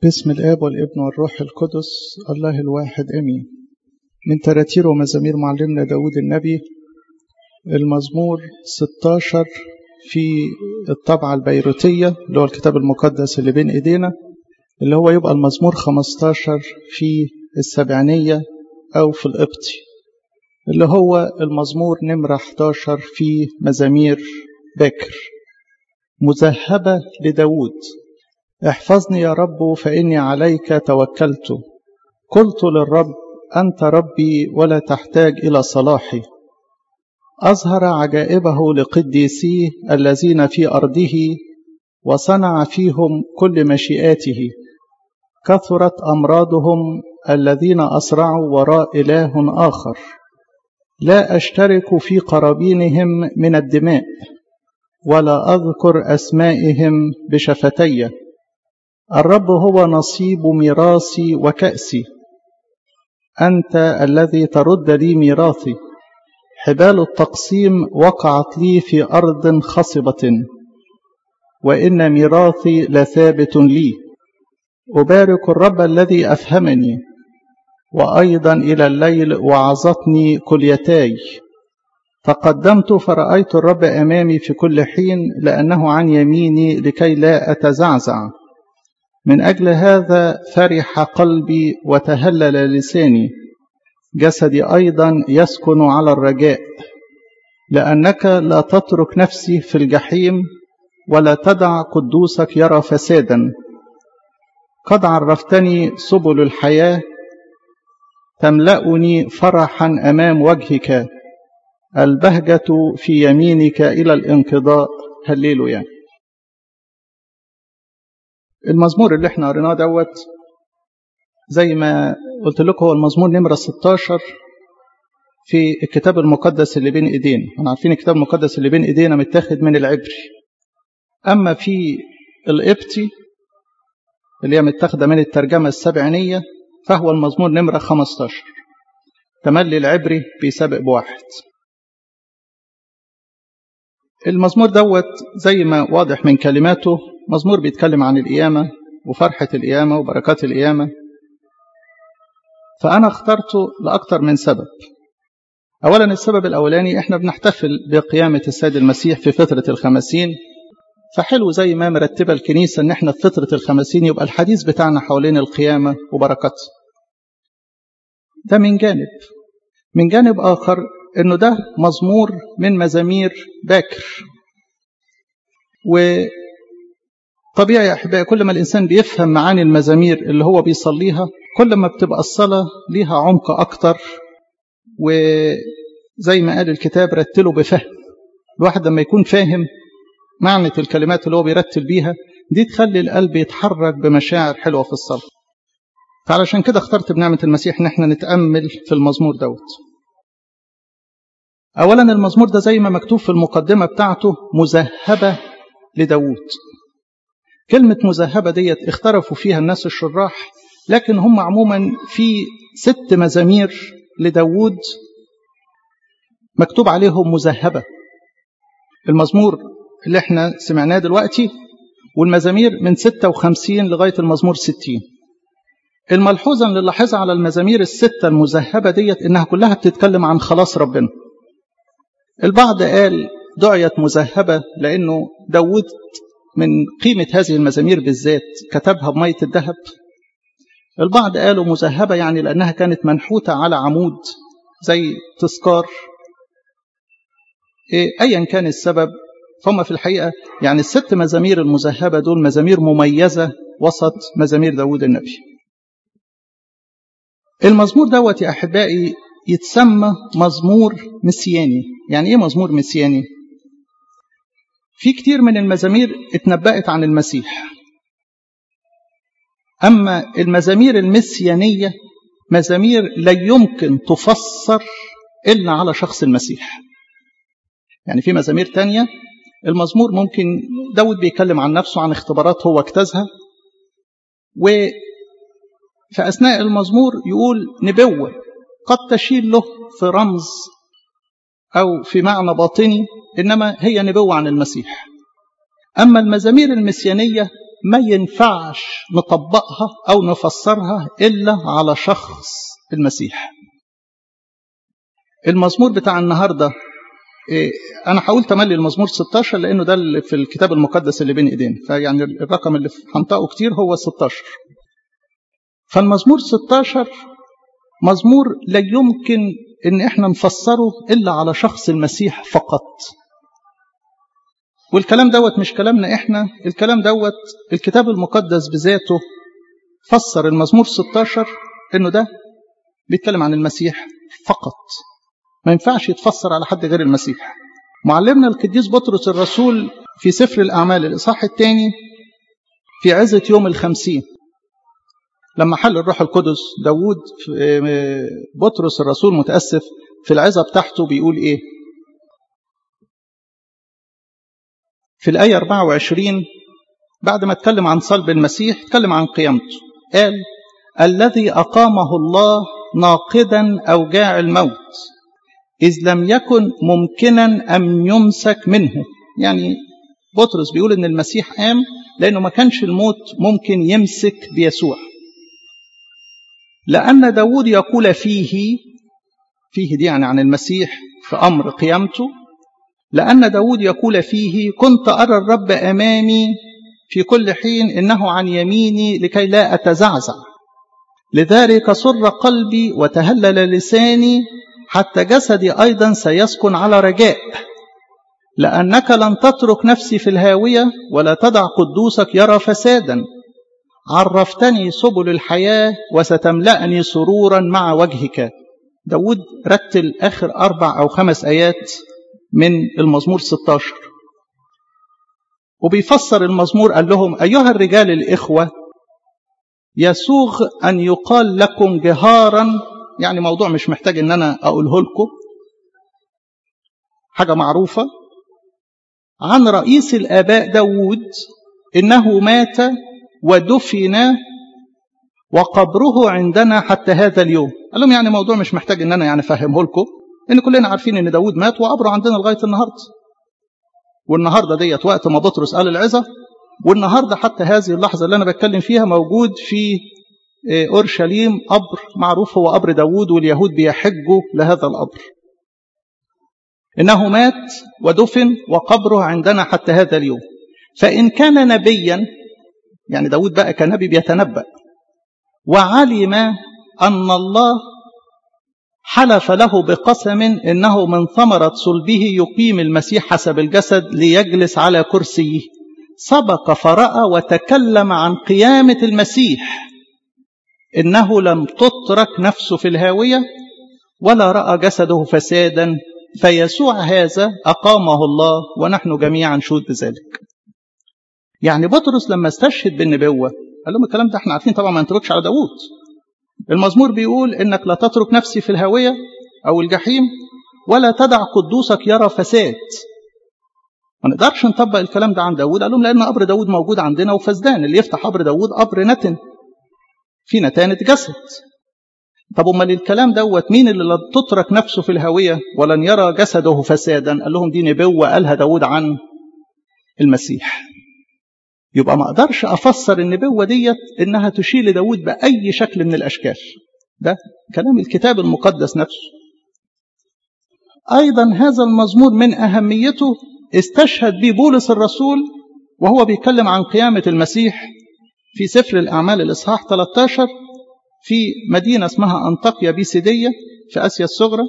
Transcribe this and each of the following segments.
باسم الآب والابن والروح القدس الله الواحد أمين من تراتير ومزامير معلمنا داود النبي المزمور 16 في الطبعة البيروتية اللي هو الكتاب المقدس اللي بين إيدينا اللي هو يبقى المزمور 15 في السبعينية أو في القبطي اللي هو المزمور نمرة 11 في مزامير باكر مذهبة لداود احفظني يا رب فإني عليك توكلت قلت للرب أنت ربي ولا تحتاج إلى صلاحي أظهر عجائبه لقديسيه الذين في أرضه وصنع فيهم كل مشيئاته كثرت أمراضهم الذين أسرعوا وراء إله آخر لا أشترك في قرابينهم من الدماء ولا أذكر أسمائهم بشفتي الرب هو نصيب ميراثي وكأسي أنت الذي ترد لي ميراثي حبال التقسيم وقعت لي في أرض خصبة وإن ميراثي لثابت لي أبارك الرب الذي أفهمني وأيضا إلى الليل وعظتني كليتاي تقدمت فرأيت الرب أمامي في كل حين لأنه عن يميني لكي لا أتزعزع من أجل هذا فرح قلبي وتهلل لساني جسدي أيضا يسكن على الرجاء لأنك لا تترك نفسي في الجحيم ولا تدع قدوسك يرى فسادا قد عرفتني سبل الحياة تملأني فرحا أمام وجهك البهجة في يمينك إلى الانقضاء هللوا يعني المزمور اللي احنا قريناه دوت زي ما قلت لكم هو المزمور نمرة 16 في الكتاب المقدس اللي بين ايدينا احنا عارفين الكتاب المقدس اللي بين ايدينا متاخد من العبري اما في القبطي اللي هي متاخده من الترجمه السبعينيه فهو المزمور نمرة 15 تملي العبري بيسابق بواحد المزمور دوت زي ما واضح من كلماته مزمور بيتكلم عن القيامة وفرحة القيامة وبركات القيامة فأنا اخترته لأكثر من سبب أولا السبب الأولاني إحنا بنحتفل بقيامة السيد المسيح في فترة الخمسين فحلو زي ما مرتبة الكنيسة إن إحنا في فترة الخمسين يبقى الحديث بتاعنا حوالين القيامة وبركاتها ده من جانب من جانب آخر إنه ده مزمور من مزامير باكر وطبيعي يا أحبائي كل ما الإنسان بيفهم معاني المزامير اللي هو بيصليها كل ما بتبقى الصلاة ليها عمق أكتر وزي ما قال الكتاب رتله بفهم الواحد لما يكون فاهم معنى الكلمات اللي هو بيرتل بيها دي تخلي القلب يتحرك بمشاعر حلوة في الصلاة فعلشان كده اخترت بنعمة المسيح ان احنا نتأمل في المزمور دوت أولا المزمور ده زي ما مكتوب في المقدمة بتاعته مذهبة لداود كلمة مذهبة ديت اختلفوا فيها الناس الشراح لكن هم عموما في ست مزامير لداود مكتوب عليهم مذهبة المزمور اللي احنا سمعناه دلوقتي والمزامير من 56 لغاية المزمور 60 الملحوظة اللي لاحظها على المزامير الستة المذهبة ديت إنها كلها بتتكلم عن خلاص ربنا البعض قال دعيت مذهبة لأنه داود من قيمة هذه المزامير بالذات كتبها بمية الذهب البعض قالوا مذهبة يعني لأنها كانت منحوتة على عمود زي تذكار إيه أيا كان السبب فهم في الحقيقة يعني الست مزامير المذهبة دول مزامير مميزة وسط مزامير داود النبي المزمور دوت يا أحبائي يتسمى مزمور مسياني يعني إيه مزمور مسياني في كتير من المزامير اتنبأت عن المسيح أما المزامير المسيانية مزامير لا يمكن تفسر إلا على شخص المسيح يعني في مزامير تانية المزمور ممكن داود بيتكلم عن نفسه عن اختبارات هو اجتازها وفي أثناء المزمور يقول نبوة قد تشيل له في رمز أو في معنى باطني إنما هي نبوة عن المسيح أما المزامير المسيانية ما ينفعش نطبقها أو نفسرها إلا على شخص المسيح المزمور بتاع النهاردة أنا حاولت أملي المزمور 16 لأنه ده اللي في الكتاب المقدس اللي بين إيدينا فيعني الرقم اللي هنطقه كتير هو 16 فالمزمور 16 مزمور لا يمكن ان احنا نفسره الا على شخص المسيح فقط والكلام دوت مش كلامنا احنا الكلام دوت الكتاب المقدس بذاته فسر المزمور 16 انه ده بيتكلم عن المسيح فقط ما ينفعش يتفسر على حد غير المسيح معلمنا القديس بطرس الرسول في سفر الأعمال الإصحاح الثاني في عزة يوم الخمسين لما حل الروح القدس داود بطرس الرسول متأسف في العزة بتاعته بيقول إيه في الآية 24 بعد ما اتكلم عن صلب المسيح اتكلم عن قيامته قال الذي أقامه الله ناقدا أوجاع الموت إذ لم يكن ممكنا أن يمسك منه يعني بطرس بيقول إن المسيح قام لأنه ما كانش الموت ممكن يمسك بيسوع لأن داود يقول فيه فيه دي يعني عن المسيح في أمر قيامته لأن داود يقول فيه كنت أرى الرب أمامي في كل حين إنه عن يميني لكي لا أتزعزع لذلك سر قلبي وتهلل لساني حتى جسدي أيضا سيسكن على رجاء لأنك لن تترك نفسي في الهاوية ولا تدع قدوسك يرى فسادا عرفتني سبل الحياة وستملأني سرورا مع وجهك داود رتل آخر أربع أو خمس آيات من المزمور 16 وبيفسر المزمور قال لهم أيها الرجال الإخوة يسوغ أن يقال لكم جهارا يعني موضوع مش محتاج ان انا اقوله لكم حاجة معروفة عن رئيس الآباء داود إنه مات ودفن وقبره عندنا حتى هذا اليوم قال لهم يعني موضوع مش محتاج ان انا يعني افهمه لكم ان كلنا عارفين ان داود مات وقبره عندنا لغايه النهارده والنهارده ديت وقت ما بطرس قال العظه والنهارده حتى هذه اللحظه اللي انا بتكلم فيها موجود في أورشليم قبر معروف هو قبر داود واليهود بيحجوا لهذا القبر إنه مات ودفن وقبره عندنا حتى هذا اليوم فإن كان نبيا يعني داود بقى كنبي بيتنبأ وعلم أن الله حلف له بقسم إنه من ثمرة صلبه يقيم المسيح حسب الجسد ليجلس على كرسيه سبق فرأى وتكلم عن قيامة المسيح إنه لم تترك نفسه في الهاوية ولا رأى جسده فسادا فيسوع هذا أقامه الله ونحن جميعا شهود بذلك يعني بطرس لما استشهد بالنبوة قال لهم الكلام ده احنا عارفين طبعا ما نتركش على داود المزمور بيقول انك لا تترك نفسي في الهاوية او الجحيم ولا تدع قدوسك يرى فساد ما نقدرش نطبق الكلام ده عن داود قال لهم لان قبر داود موجود عندنا وفسدان اللي يفتح قبر داود قبر نتن في نتانة جسد طب امال الكلام دوت مين اللي لا تترك نفسه في الهوية ولن يرى جسده فسادا قال لهم دي نبوة قالها داود عن المسيح يبقى ما اقدرش افسر النبوة ديت انها تشير لداود بأي شكل من الاشكال ده كلام الكتاب المقدس نفسه ايضا هذا المزمور من اهميته استشهد به بولس الرسول وهو بيتكلم عن قيامة المسيح في سفر الأعمال الإصحاح 13 في مدينة اسمها أنطاكيا بيسيدية في آسيا الصغرى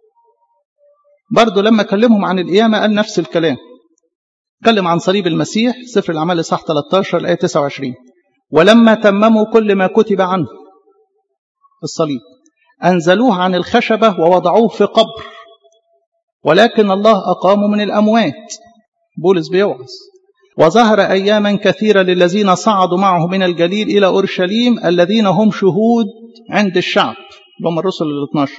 برضه لما كلمهم عن القيامة قال نفس الكلام كلم عن صليب المسيح سفر الأعمال الإصحاح 13 الآية 29 ولما تمموا كل ما كتب عنه الصليب أنزلوه عن الخشبة ووضعوه في قبر ولكن الله أقامه من الأموات بولس بيوعظ وظهر أياما كثيرة للذين صعدوا معه من الجليل إلى أورشليم الذين هم شهود عند الشعب هم الرسل ال 12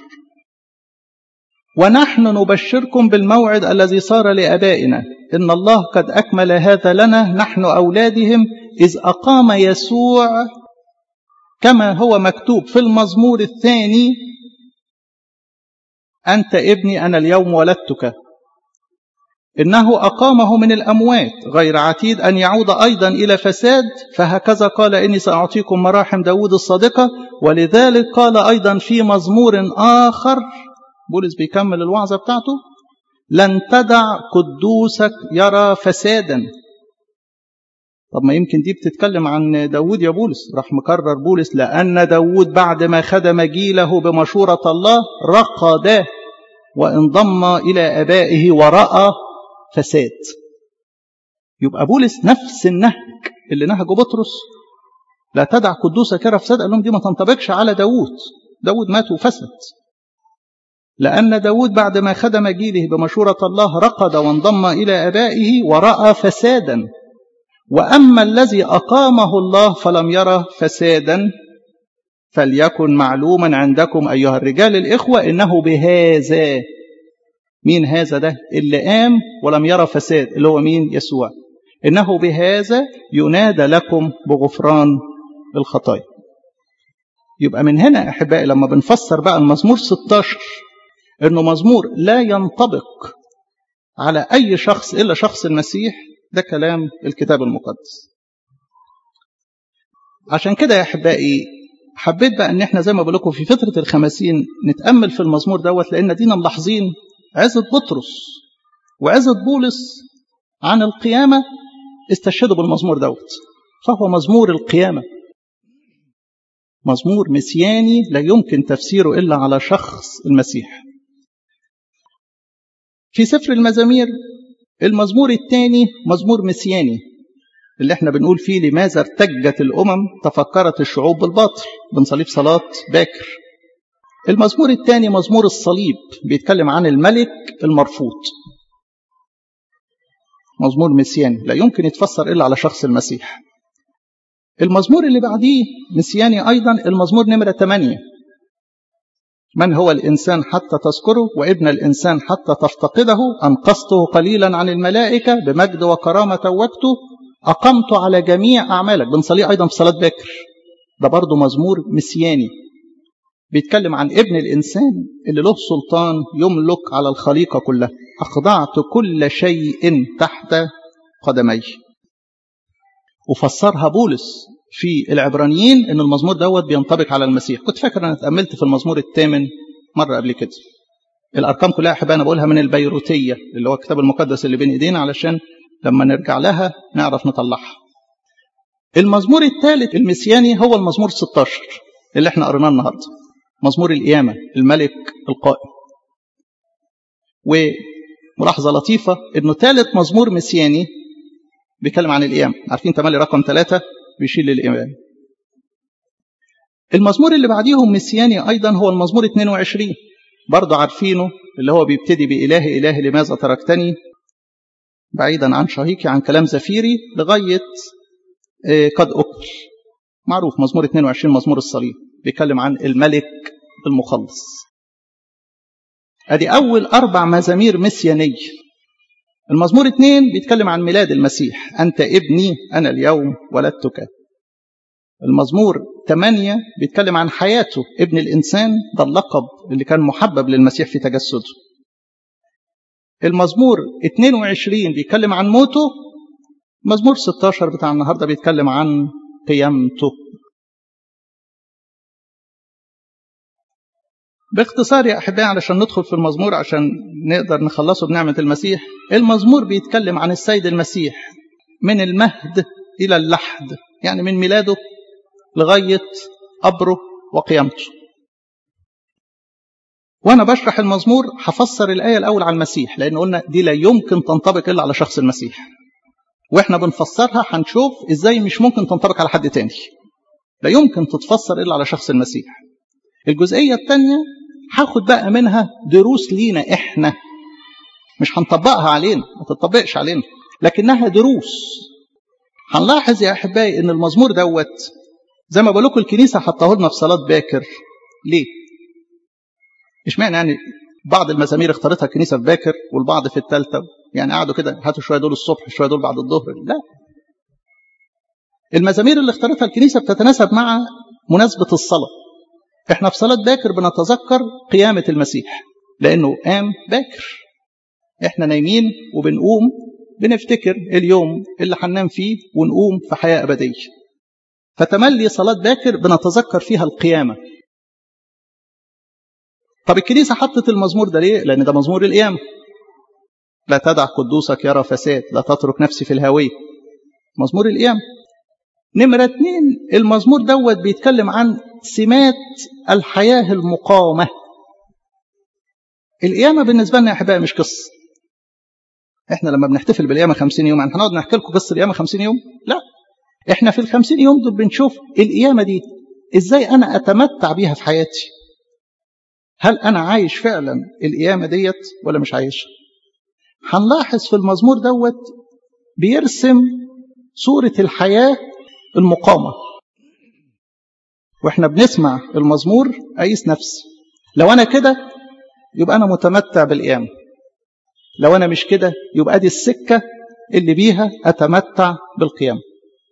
ونحن نبشركم بالموعد الذي صار لآبائنا إن الله قد أكمل هذا لنا نحن أولادهم إذ أقام يسوع كما هو مكتوب في المزمور الثاني أنت ابني أنا اليوم ولدتك إنه أقامه من الأموات غير عتيد أن يعود أيضا إلى فساد فهكذا قال إني سأعطيكم مراحم داود الصادقة ولذلك قال أيضا في مزمور آخر بولس بيكمل الوعظة بتاعته لن تدع قدوسك يرى فسادا طب ما يمكن دي بتتكلم عن داود يا بولس راح مكرر بولس لأن داود بعد ما خدم جيله بمشورة الله رقد وانضم إلى أبائه ورأى فساد يبقى بولس نفس النهج اللي نهجه بطرس لا تدع قدوسك يرى فساد قال لهم دي ما تنطبقش على داود داود مات وفسد لأن داود بعد ما خدم جيله بمشورة الله رقد وانضم إلى أبائه ورأى فسادا وأما الذي أقامه الله فلم يرى فسادا فليكن معلوما عندكم أيها الرجال الإخوة إنه بهذا مين هذا ده اللي قام ولم يرى فساد اللي هو مين يسوع إنه بهذا ينادى لكم بغفران الخطايا يبقى من هنا أحبائي لما بنفسر بقى المزمور 16 إنه مزمور لا ينطبق على أي شخص إلا شخص المسيح ده كلام الكتاب المقدس عشان كده يا أحبائي حبيت بقى ان احنا زي ما بقول لكم في فتره الخمسين نتامل في المزمور دوت لان دينا ملاحظين عزه بطرس وعزه بولس عن القيامه استشهدوا بالمزمور دوت فهو مزمور القيامه مزمور مسياني لا يمكن تفسيره الا على شخص المسيح في سفر المزامير المزمور الثاني مزمور مسياني اللي احنا بنقول فيه لماذا ارتجت الأمم تفكرت الشعوب بالباطل بنصلي في صلاة باكر المزمور الثاني مزمور الصليب بيتكلم عن الملك المرفوض مزمور مسياني لا يمكن يتفسر إلا على شخص المسيح المزمور اللي بعديه مسياني أيضا المزمور نمرة 8 من هو الإنسان حتى تذكره وابن الإنسان حتى تفتقده أنقذته قليلا عن الملائكة بمجد وكرامة توجته أقمت على جميع أعمالك بنصليه أيضا في صلاة بكر ده برضه مزمور مسياني بيتكلم عن ابن الإنسان اللي له سلطان يملك على الخليقة كلها أخضعت كل شيء تحت قدمي وفسرها بولس في العبرانيين ان المزمور دوت بينطبق على المسيح كنت فاكر انا اتاملت في المزمور الثامن مره قبل كده الارقام كلها احب انا بقولها من البيروتيه اللي هو الكتاب المقدس اللي بين ايدينا علشان لما نرجع لها نعرف نطلعها المزمور الثالث المسياني هو المزمور 16 اللي احنا قريناه النهارده مزمور القيامه الملك القائم وملاحظه لطيفه انه ثالث مزمور مسياني بيتكلم عن القيامه عارفين تملي رقم ثلاثة بيشيل للإمام المزمور اللي بعديهم مسياني أيضا هو المزمور 22 برضه عارفينه اللي هو بيبتدي بإله إله لماذا تركتني بعيدا عن شهيقي عن كلام زفيري لغاية قد أكل معروف مزمور 22 مزمور الصليب بيتكلم عن الملك المخلص ادي أول أربع مزامير مسيانية المزمور اثنين بيتكلم عن ميلاد المسيح أنت ابني أنا اليوم ولدتك المزمور ثمانية بيتكلم عن حياته ابن الإنسان ده اللقب اللي كان محبب للمسيح في تجسده المزمور 22 بيتكلم عن موته مزمور 16 بتاع النهارده بيتكلم عن قيامته باختصار يا أحبائي علشان ندخل في المزمور عشان نقدر نخلصه بنعمة المسيح المزمور بيتكلم عن السيد المسيح من المهد إلى اللحد يعني من ميلاده لغاية قبره وقيامته وأنا بشرح المزمور هفسر الآية الأول على المسيح لأن قلنا دي لا يمكن تنطبق إلا على شخص المسيح وإحنا بنفسرها هنشوف إزاي مش ممكن تنطبق على حد تاني لا يمكن تتفسر إلا على شخص المسيح الجزئية الثانية هاخد بقى منها دروس لينا إحنا مش هنطبقها علينا ما تطبقش علينا لكنها دروس هنلاحظ يا أحبائي إن المزمور دوت زي ما بقول لكم الكنيسة حطاه لنا في صلاة باكر ليه؟ اشمعنى يعني بعض المزامير اختارتها الكنيسة في باكر والبعض في الثالثة يعني قعدوا كده هاتوا شوية دول الصبح شوية دول بعد الظهر لا المزامير اللي اختارتها الكنيسة بتتناسب مع مناسبة الصلاة احنا في صلاة باكر بنتذكر قيامة المسيح لأنه قام باكر احنا نايمين وبنقوم بنفتكر اليوم اللي هننام فيه ونقوم في حياة أبدية فتملي صلاة باكر بنتذكر فيها القيامة طب الكنيسة حطت المزمور ده ليه؟ لأن ده مزمور القيامة لا تدع قدوسك يرى فساد لا تترك نفسي في الهوية مزمور القيامة نمرة اتنين المزمور دوت بيتكلم عن سمات الحياة المقامة القيامة بالنسبة لنا يا أحبائي مش قصة احنا لما بنحتفل بالقيامة 50 يوم يعني هنقعد نحكي لكم قصة القيامة 50 يوم لا احنا في ال 50 يوم دول بنشوف القيامة دي ازاي انا اتمتع بيها في حياتي هل انا عايش فعلا القيامة ديت ولا مش عايشها هنلاحظ في المزمور دوت بيرسم صورة الحياة المقامة واحنا بنسمع المزمور قيس نفسي لو انا كده يبقى انا متمتع بالقيامة لو انا مش كده يبقى دي السكة اللي بيها اتمتع بالقيامة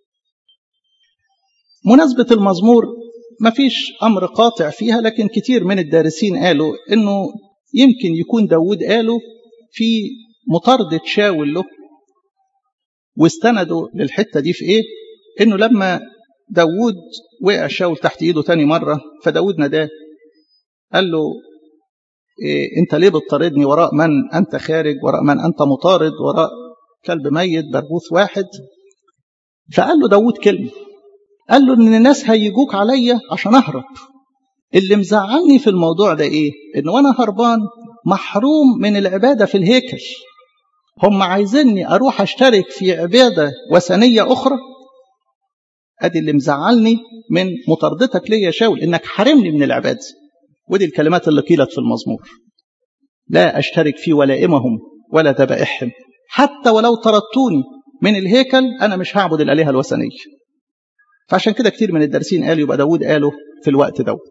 مناسبة المزمور ما فيش أمر قاطع فيها لكن كتير من الدارسين قالوا إنه يمكن يكون داود قاله في مطاردة شاول له واستندوا للحتة دي في إيه؟ إنه لما داود وقع شاول تحت إيده تاني مرة فداود ناداه قال له إيه أنت ليه بتطاردني وراء من أنت خارج وراء من أنت مطارد وراء كلب ميت برغوث واحد فقال له داود كلمة قال له ان الناس هيجوك عليا عشان اهرب اللي مزعلني في الموضوع ده ايه ان وانا هربان محروم من العباده في الهيكل هم عايزيني اروح اشترك في عباده وثنيه اخرى ادي اللي مزعلني من مطاردتك ليا يا شاول انك حارمني من العباده ودي الكلمات اللي قيلت في المزمور لا اشترك في ولائمهم ولا ذبائحهم حتى ولو طردتوني من الهيكل انا مش هعبد الالهه الوثنيه فعشان كده كتير من الدارسين قالوا يبقى داود قاله في الوقت دوت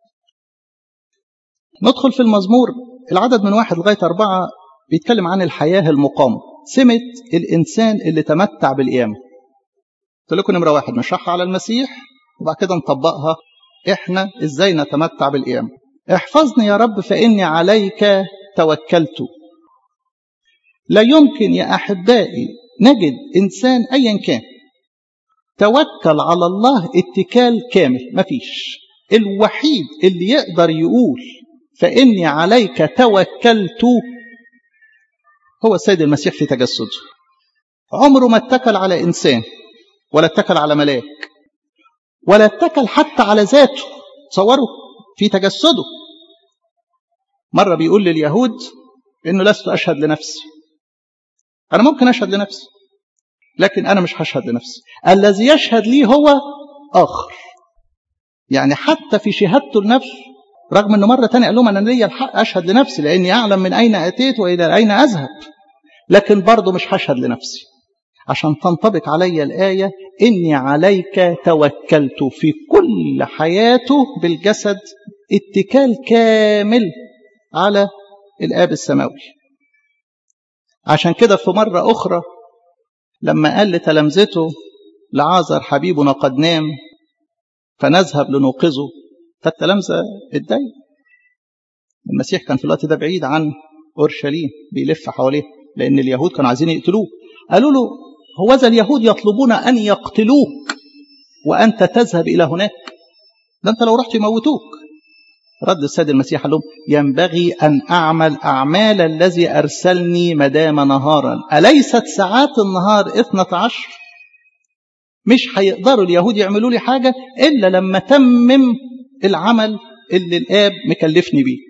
ندخل في المزمور العدد من واحد لغاية أربعة بيتكلم عن الحياة المقامة سمة الإنسان اللي تمتع بالقيامة قلت لكم نمرة واحد نشرحها على المسيح وبعد كده نطبقها إحنا إزاي نتمتع بالقيامة احفظني يا رب فإني عليك توكلت لا يمكن يا أحبائي نجد إنسان أيا كان توكل على الله اتكال كامل مفيش الوحيد اللي يقدر يقول فإني عليك توكلت هو السيد المسيح في تجسده عمره ما اتكل على إنسان ولا اتكل على ملاك ولا اتكل حتى على ذاته تصوروا في تجسده مرة بيقول لليهود إنه لست أشهد لنفسي أنا ممكن أشهد لنفسي لكن أنا مش هشهد لنفسي الذي يشهد لي هو آخر يعني حتى في شهادته لنفسه رغم أنه مرة تانية قال لهم أنا ليا الحق أشهد لنفسي لأني أعلم من أين أتيت وإلى أين أذهب لكن برضه مش هشهد لنفسي عشان تنطبق علي الآية إني عليك توكلت في كل حياته بالجسد اتكال كامل على الآب السماوي عشان كده في مرة أخرى لما قال لتلامذته لعازر حبيبنا قد نام فنذهب لنوقظه فالتلامذة اتضايق المسيح كان في الوقت ده بعيد عن اورشليم بيلف حواليه لان اليهود كانوا عايزين يقتلوه قالوا له هو ذا اليهود يطلبون ان يقتلوك وانت تذهب الى هناك ده انت لو رحت يموتوك رد السيد المسيح لهم ينبغي أن أعمل أعمال الذي أرسلني مدام نهارا أليست ساعات النهار اثنة عشر مش هيقدروا اليهود يعملوا لي حاجة إلا لما تمم العمل اللي الآب مكلفني بيه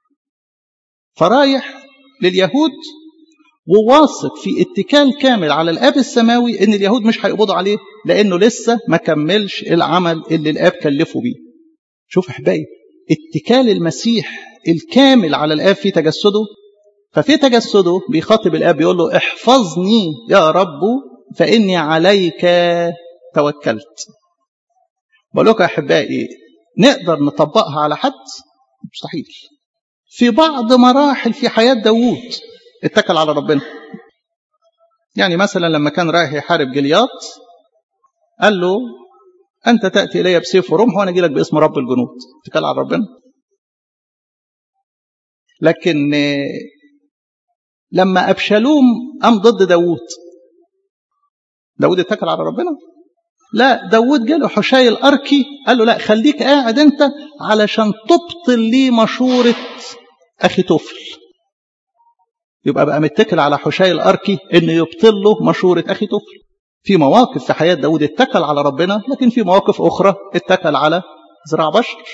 فرايح لليهود وواثق في اتكال كامل على الآب السماوي إن اليهود مش هيقبضوا عليه لأنه لسه ما كملش العمل اللي الآب كلفه بيه شوف أحبائي اتكال المسيح الكامل على الآب في تجسده ففي تجسده بيخاطب الآب بيقول له احفظني يا رب فإني عليك توكلت بقول لكم يا أحبائي نقدر نطبقها على حد مستحيل في بعض مراحل في حياة داوود اتكل على ربنا يعني مثلا لما كان رايح يحارب جلياط قال له أنت تأتي إلي بسيف ورمح وأنا أجي لك باسم رب الجنود اتكل على ربنا لكن لما أبشالوم قام ضد داوود داوود اتكل على ربنا لا داوود جاله حشاي الأركي قال له لا خليك قاعد انت علشان تبطل لي مشورة أخي طفل يبقى بقى متكل على حشاي الأركي إن يبطل له مشورة أخي طفل في مواقف في حياة داود اتكل على ربنا لكن في مواقف أخرى اتكل على زراع بشر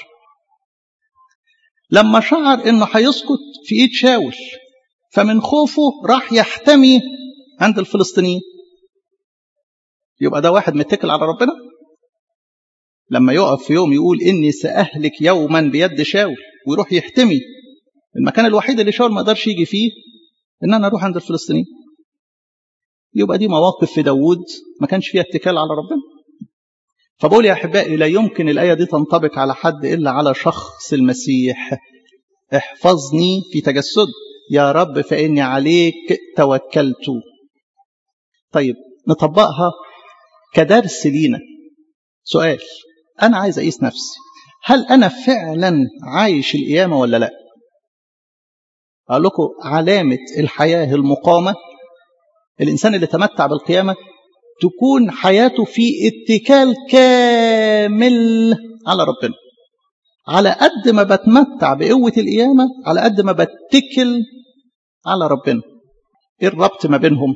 لما شعر إنه هيسقط في إيد شاول فمن خوفه راح يحتمي عند الفلسطينيين يبقى ده واحد متكل على ربنا لما يقف في يوم يقول إني سأهلك يوما بيد شاول ويروح يحتمي المكان الوحيد اللي شاول ما قدرش يجي فيه إن أنا أروح عند الفلسطينيين يبقى دي مواقف في داوود ما كانش فيها اتكال على ربنا فبقول يا أحبائي لا يمكن الآية دي تنطبق على حد إلا على شخص المسيح احفظني في تجسد يا رب فإني عليك توكلت طيب نطبقها كدرس لينا سؤال أنا عايز أقيس نفسي هل أنا فعلا عايش القيامة ولا لا أقول لكم علامة الحياة المقامة الإنسان اللي تمتع بالقيامة تكون حياته في اتكال كامل على ربنا على قد ما بتمتع بقوة القيامة على قد ما بتكل على ربنا ايه الربط ما بينهم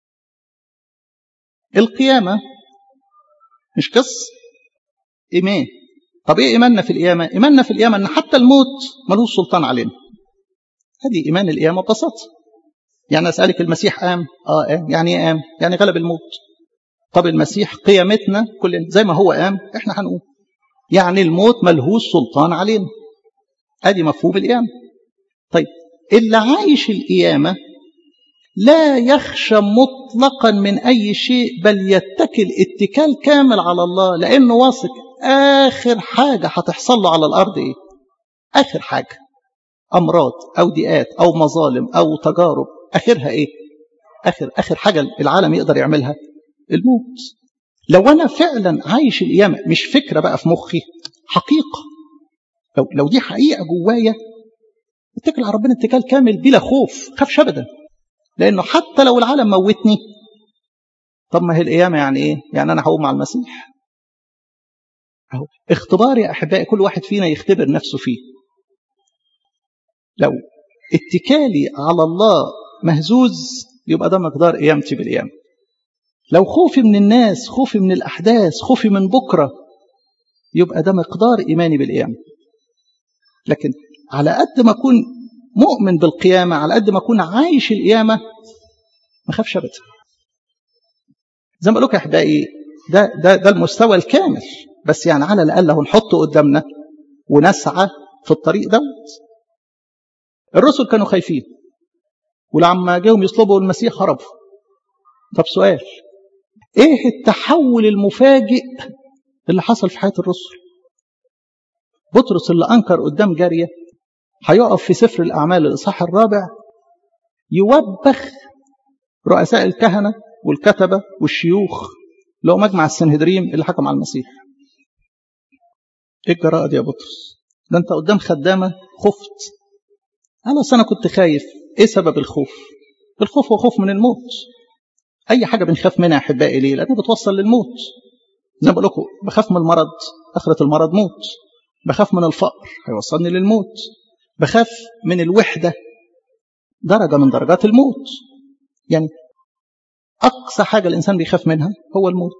القيامة مش قصة إيمان طب ايه إيماننا في القيامة إيماننا في القيامة أن حتى الموت ملوش سلطان علينا هذه إيمان القيامة ببساطة يعني أسألك المسيح قام آه قام يعني ايه قام يعني غلب الموت طب المسيح قيامتنا كلنا زي ما هو قام احنا هنقوم يعني الموت ملهوش سلطان علينا ادي مفهوم القيامة طيب اللي عايش القيامة لا يخشى مطلقا من أي شيء بل يتكل اتكال كامل على الله لأنه واثق آخر حاجة هتحصل له على الأرض إيه؟ آخر حاجة أمراض أو ضيقات أو مظالم أو تجارب آخرها إيه؟ آخر آخر حاجة العالم يقدر يعملها الموت لو أنا فعلا عايش القيامة مش فكرة بقى في مخي حقيقة لو لو دي حقيقة جوايا اتكل على ربنا اتكال كامل بلا خوف خافش أبدا لأنه حتى لو العالم موتني طب ما هي القيامة يعني إيه؟ يعني أنا هقوم مع المسيح أهو اختبار يا أحبائي كل واحد فينا يختبر نفسه فيه لو اتكالي على الله مهزوز يبقى ده مقدار قيامتي بالقيامة لو خوفي من الناس خوفي من الأحداث خوفي من بكرة يبقى ده مقدار إيماني بالقيامة لكن على قد ما أكون مؤمن بالقيامة على قد ما أكون عايش القيامة ما خافش أبدا زي ما بقول لك يا أحبائي ده, ده, ده المستوى الكامل بس يعني على الأقل هو نحطه قدامنا ونسعى في الطريق دوت الرسل كانوا خايفين ولما جاهم يطلبوا المسيح هربوا طب سؤال ايه التحول المفاجئ اللي حصل في حياة الرسل بطرس اللي أنكر قدام جارية هيقف في سفر الأعمال الإصحاح الرابع يوبخ رؤساء الكهنة والكتبة والشيوخ لو مجمع السنهدريم اللي حكم على المسيح ايه الجراءة دي يا بطرس ده انت قدام خدامة خفت انا اصل انا كنت خايف ايه سبب الخوف الخوف هو خوف من الموت اي حاجة بنخاف منها احبائي ليه لانها بتوصل للموت زي ما بقول لكم بخاف من المرض اخرة المرض موت بخاف من الفقر هيوصلني للموت بخاف من الوحدة درجة من درجات الموت يعني أقصى حاجة الإنسان بيخاف منها هو الموت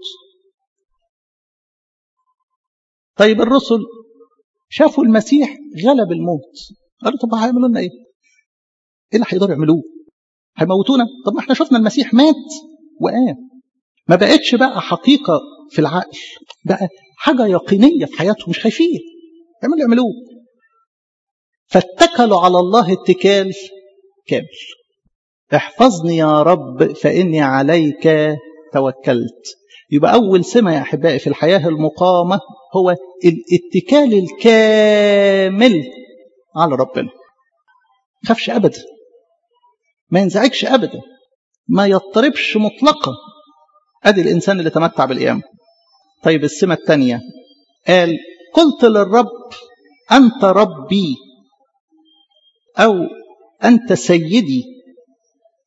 طيب الرسل شافوا المسيح غلب الموت قالوا طب هيعملوا لنا ايه؟ ايه اللي هيقدروا يعملوه؟ هيموتونا؟ طب ما احنا شفنا المسيح مات وقام ما بقتش بقى حقيقة في العقل بقى حاجة يقينية في حياتهم مش خايفين يعملوا يعملوه فاتكلوا على الله اتكال كامل احفظني يا رب فإني عليك توكلت يبقى أول سمة يا أحبائي في الحياة المقامة هو الاتكال الكامل على ربنا خافش أبدا ما ينزعجش أبدا ما يضطربش مطلقا أدي الإنسان اللي تمتع بالقيامة طيب السمة الثانية قال قلت للرب أنت ربي أو أنت سيدي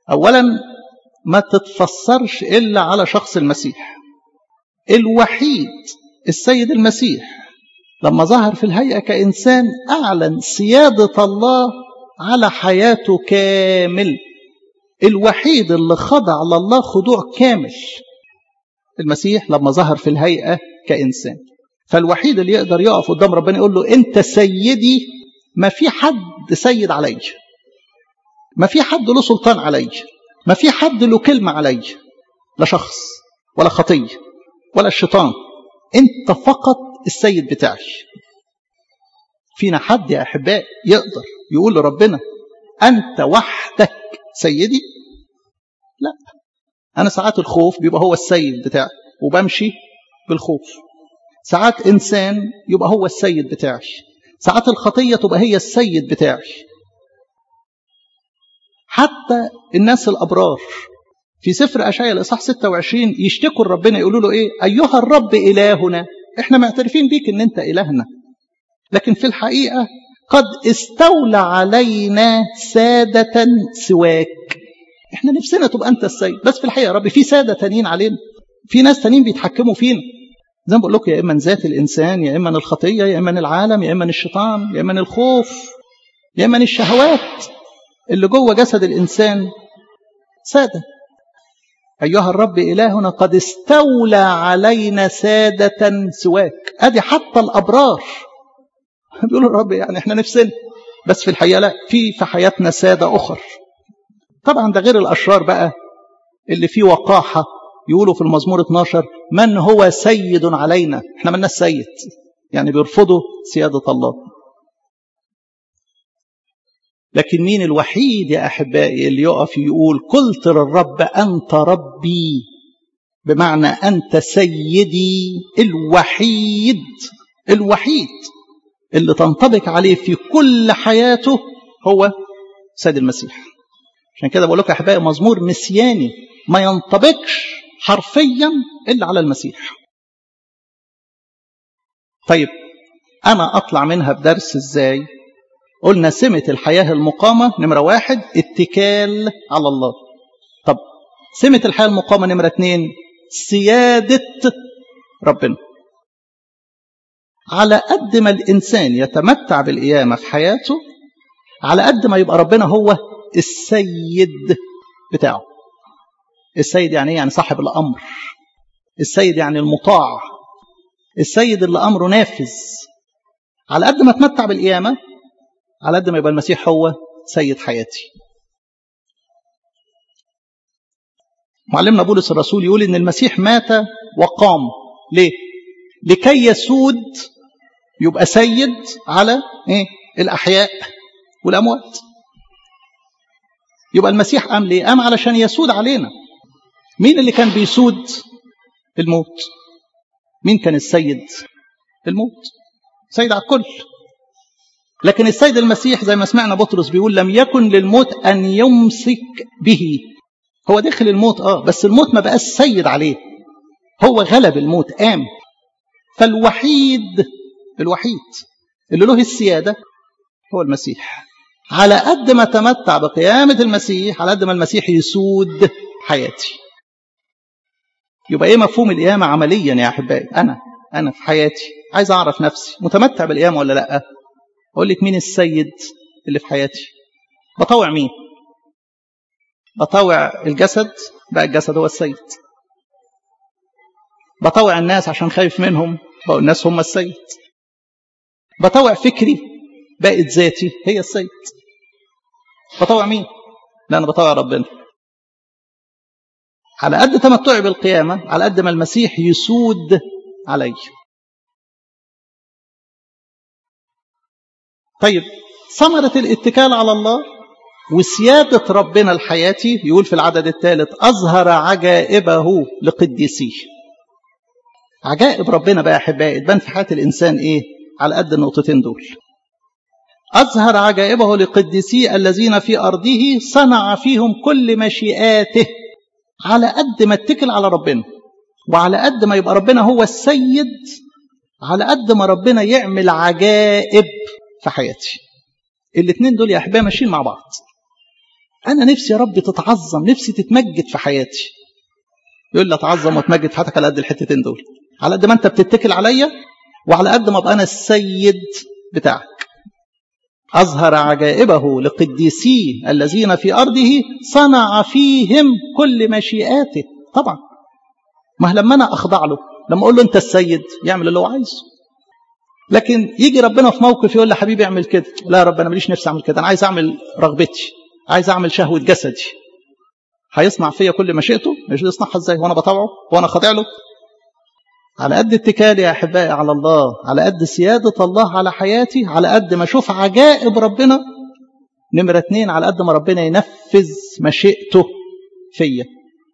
أولا ما تتفسرش إلا على شخص المسيح الوحيد السيد المسيح لما ظهر في الهيئة كإنسان أعلن سيادة الله على حياته كامل الوحيد اللي خضع لله خضوع كامل المسيح لما ظهر في الهيئة كإنسان فالوحيد اللي يقدر يقف قدام ربنا يقول له أنت سيدي ما في حد سيد علي ما في حد له سلطان علي ما في حد له كلمة علي لا شخص ولا خطية ولا الشيطان أنت فقط السيد بتاعي فينا حد يا أحباء يقدر يقول لربنا أنت وحدك سيدي لا أنا ساعات الخوف بيبقى هو السيد بتاعي وبمشي بالخوف ساعات إنسان يبقى هو السيد بتاعي ساعات الخطية تبقى هي السيد بتاعي حتى الناس الأبرار في سفر أشعياء الإصحاح 26 يشتكوا ربنا يقولوا له إيه أيها الرب إلهنا إحنا معترفين بيك إن أنت إلهنا لكن في الحقيقة قد استولى علينا سادة سواك احنا نفسنا تبقى انت السيد بس في الحقيقه يا رب في ساده تانيين علينا في ناس تانيين بيتحكموا فينا زي ما بقول لكم يا اما ذات الانسان يا اما الخطيه يا اما العالم يا اما الشيطان يا اما الخوف يا اما الشهوات اللي جوه جسد الانسان ساده ايها الرب الهنا قد استولى علينا ساده سواك ادي حتى الابرار بيقولوا الرب يعني احنا نفسنا بس في الحقيقه لا في في حياتنا ساده اخر طبعا ده غير الاشرار بقى اللي فيه وقاحه يقولوا في المزمور 12 من هو سيد علينا احنا مالناش سيد يعني بيرفضوا سياده الله لكن مين الوحيد يا احبائي اللي يقف يقول قلت للرب انت ربي بمعنى انت سيدي الوحيد الوحيد اللي تنطبق عليه في كل حياته هو سيد المسيح عشان كده بقول لكم يا احبائي مزمور مسياني ما ينطبقش حرفيا الا على المسيح طيب انا اطلع منها بدرس ازاي قلنا سمة الحياة المقامة نمرة واحد اتكال على الله طب سمة الحياة المقامة نمرة اتنين سيادة ربنا على قد ما الإنسان يتمتع بالقيامة في حياته على قد ما يبقى ربنا هو السيد بتاعه السيد يعني ايه يعني صاحب الأمر السيد يعني المطاع السيد اللي أمره نافذ على قد ما اتمتع بالقيامة على قد ما يبقى المسيح هو سيد حياتي معلمنا بولس الرسول يقول ان المسيح مات وقام ليه لكي يسود يبقى سيد على ايه الاحياء والاموات يبقى المسيح قام ليه قام علشان يسود علينا مين اللي كان بيسود الموت مين كان السيد الموت سيد على الكل لكن السيد المسيح زي ما سمعنا بطرس بيقول لم يكن للموت أن يمسك به هو دخل الموت آه بس الموت ما بقاش سيد عليه هو غلب الموت قام فالوحيد الوحيد اللي له السيادة هو المسيح على قد ما تمتع بقيامة المسيح على قد ما المسيح يسود حياتي يبقى ايه مفهوم القيامة عمليا يا أحبائي أنا أنا في حياتي عايز أعرف نفسي متمتع بالقيامة ولا لأ أقول لك مين السيد اللي في حياتي بطوع مين بطوع الجسد بقى الجسد هو السيد بطوع الناس عشان خايف منهم بقوا الناس هم السيد بطوع فكري بقت ذاتي هي السيد بطوع مين لا أنا بطوع ربنا على قد تمتعي بالقيامة على قد ما المسيح يسود علي طيب ثمرة الاتكال على الله وسيادة ربنا لحياتي يقول في العدد الثالث أظهر عجائبه لقديسيه عجائب ربنا بقى أحبائي تبان في حياة الإنسان إيه على قد النقطتين دول أظهر عجائبه لقديسيه الذين في أرضه صنع فيهم كل مشيئاته على قد ما اتكل على ربنا وعلى قد ما يبقى ربنا هو السيد على قد ما ربنا يعمل عجائب في حياتي الاثنين دول يا احبائي ماشيين مع بعض أنا نفسي يا رب تتعظم نفسي تتمجد في حياتي يقول لي اتعظم واتمجد في حياتك على قد الحتتين دول على قد ما انت بتتكل عليا وعلى قد ما ابقى انا السيد بتاعك أظهر عجائبه لقديسيه الذين في أرضه صنع فيهم كل مشيئاته طبعا ما لما أنا أخضع له لما أقول له أنت السيد يعمل اللي هو عايزه لكن يجي ربنا في موقف يقول لي حبيبي اعمل كده لا يا رب أنا ماليش نفسي أعمل كده أنا عايز أعمل رغبتي عايز أعمل شهوة جسدي هيصنع فيا كل مشيئته مش يصنعها ازاي وانا بطوعه وانا خاضع له على قد اتكالي يا احبائي على الله على قد سياده الله على حياتي على قد ما اشوف عجائب ربنا نمره اتنين على قد ما ربنا ينفذ مشيئته فيا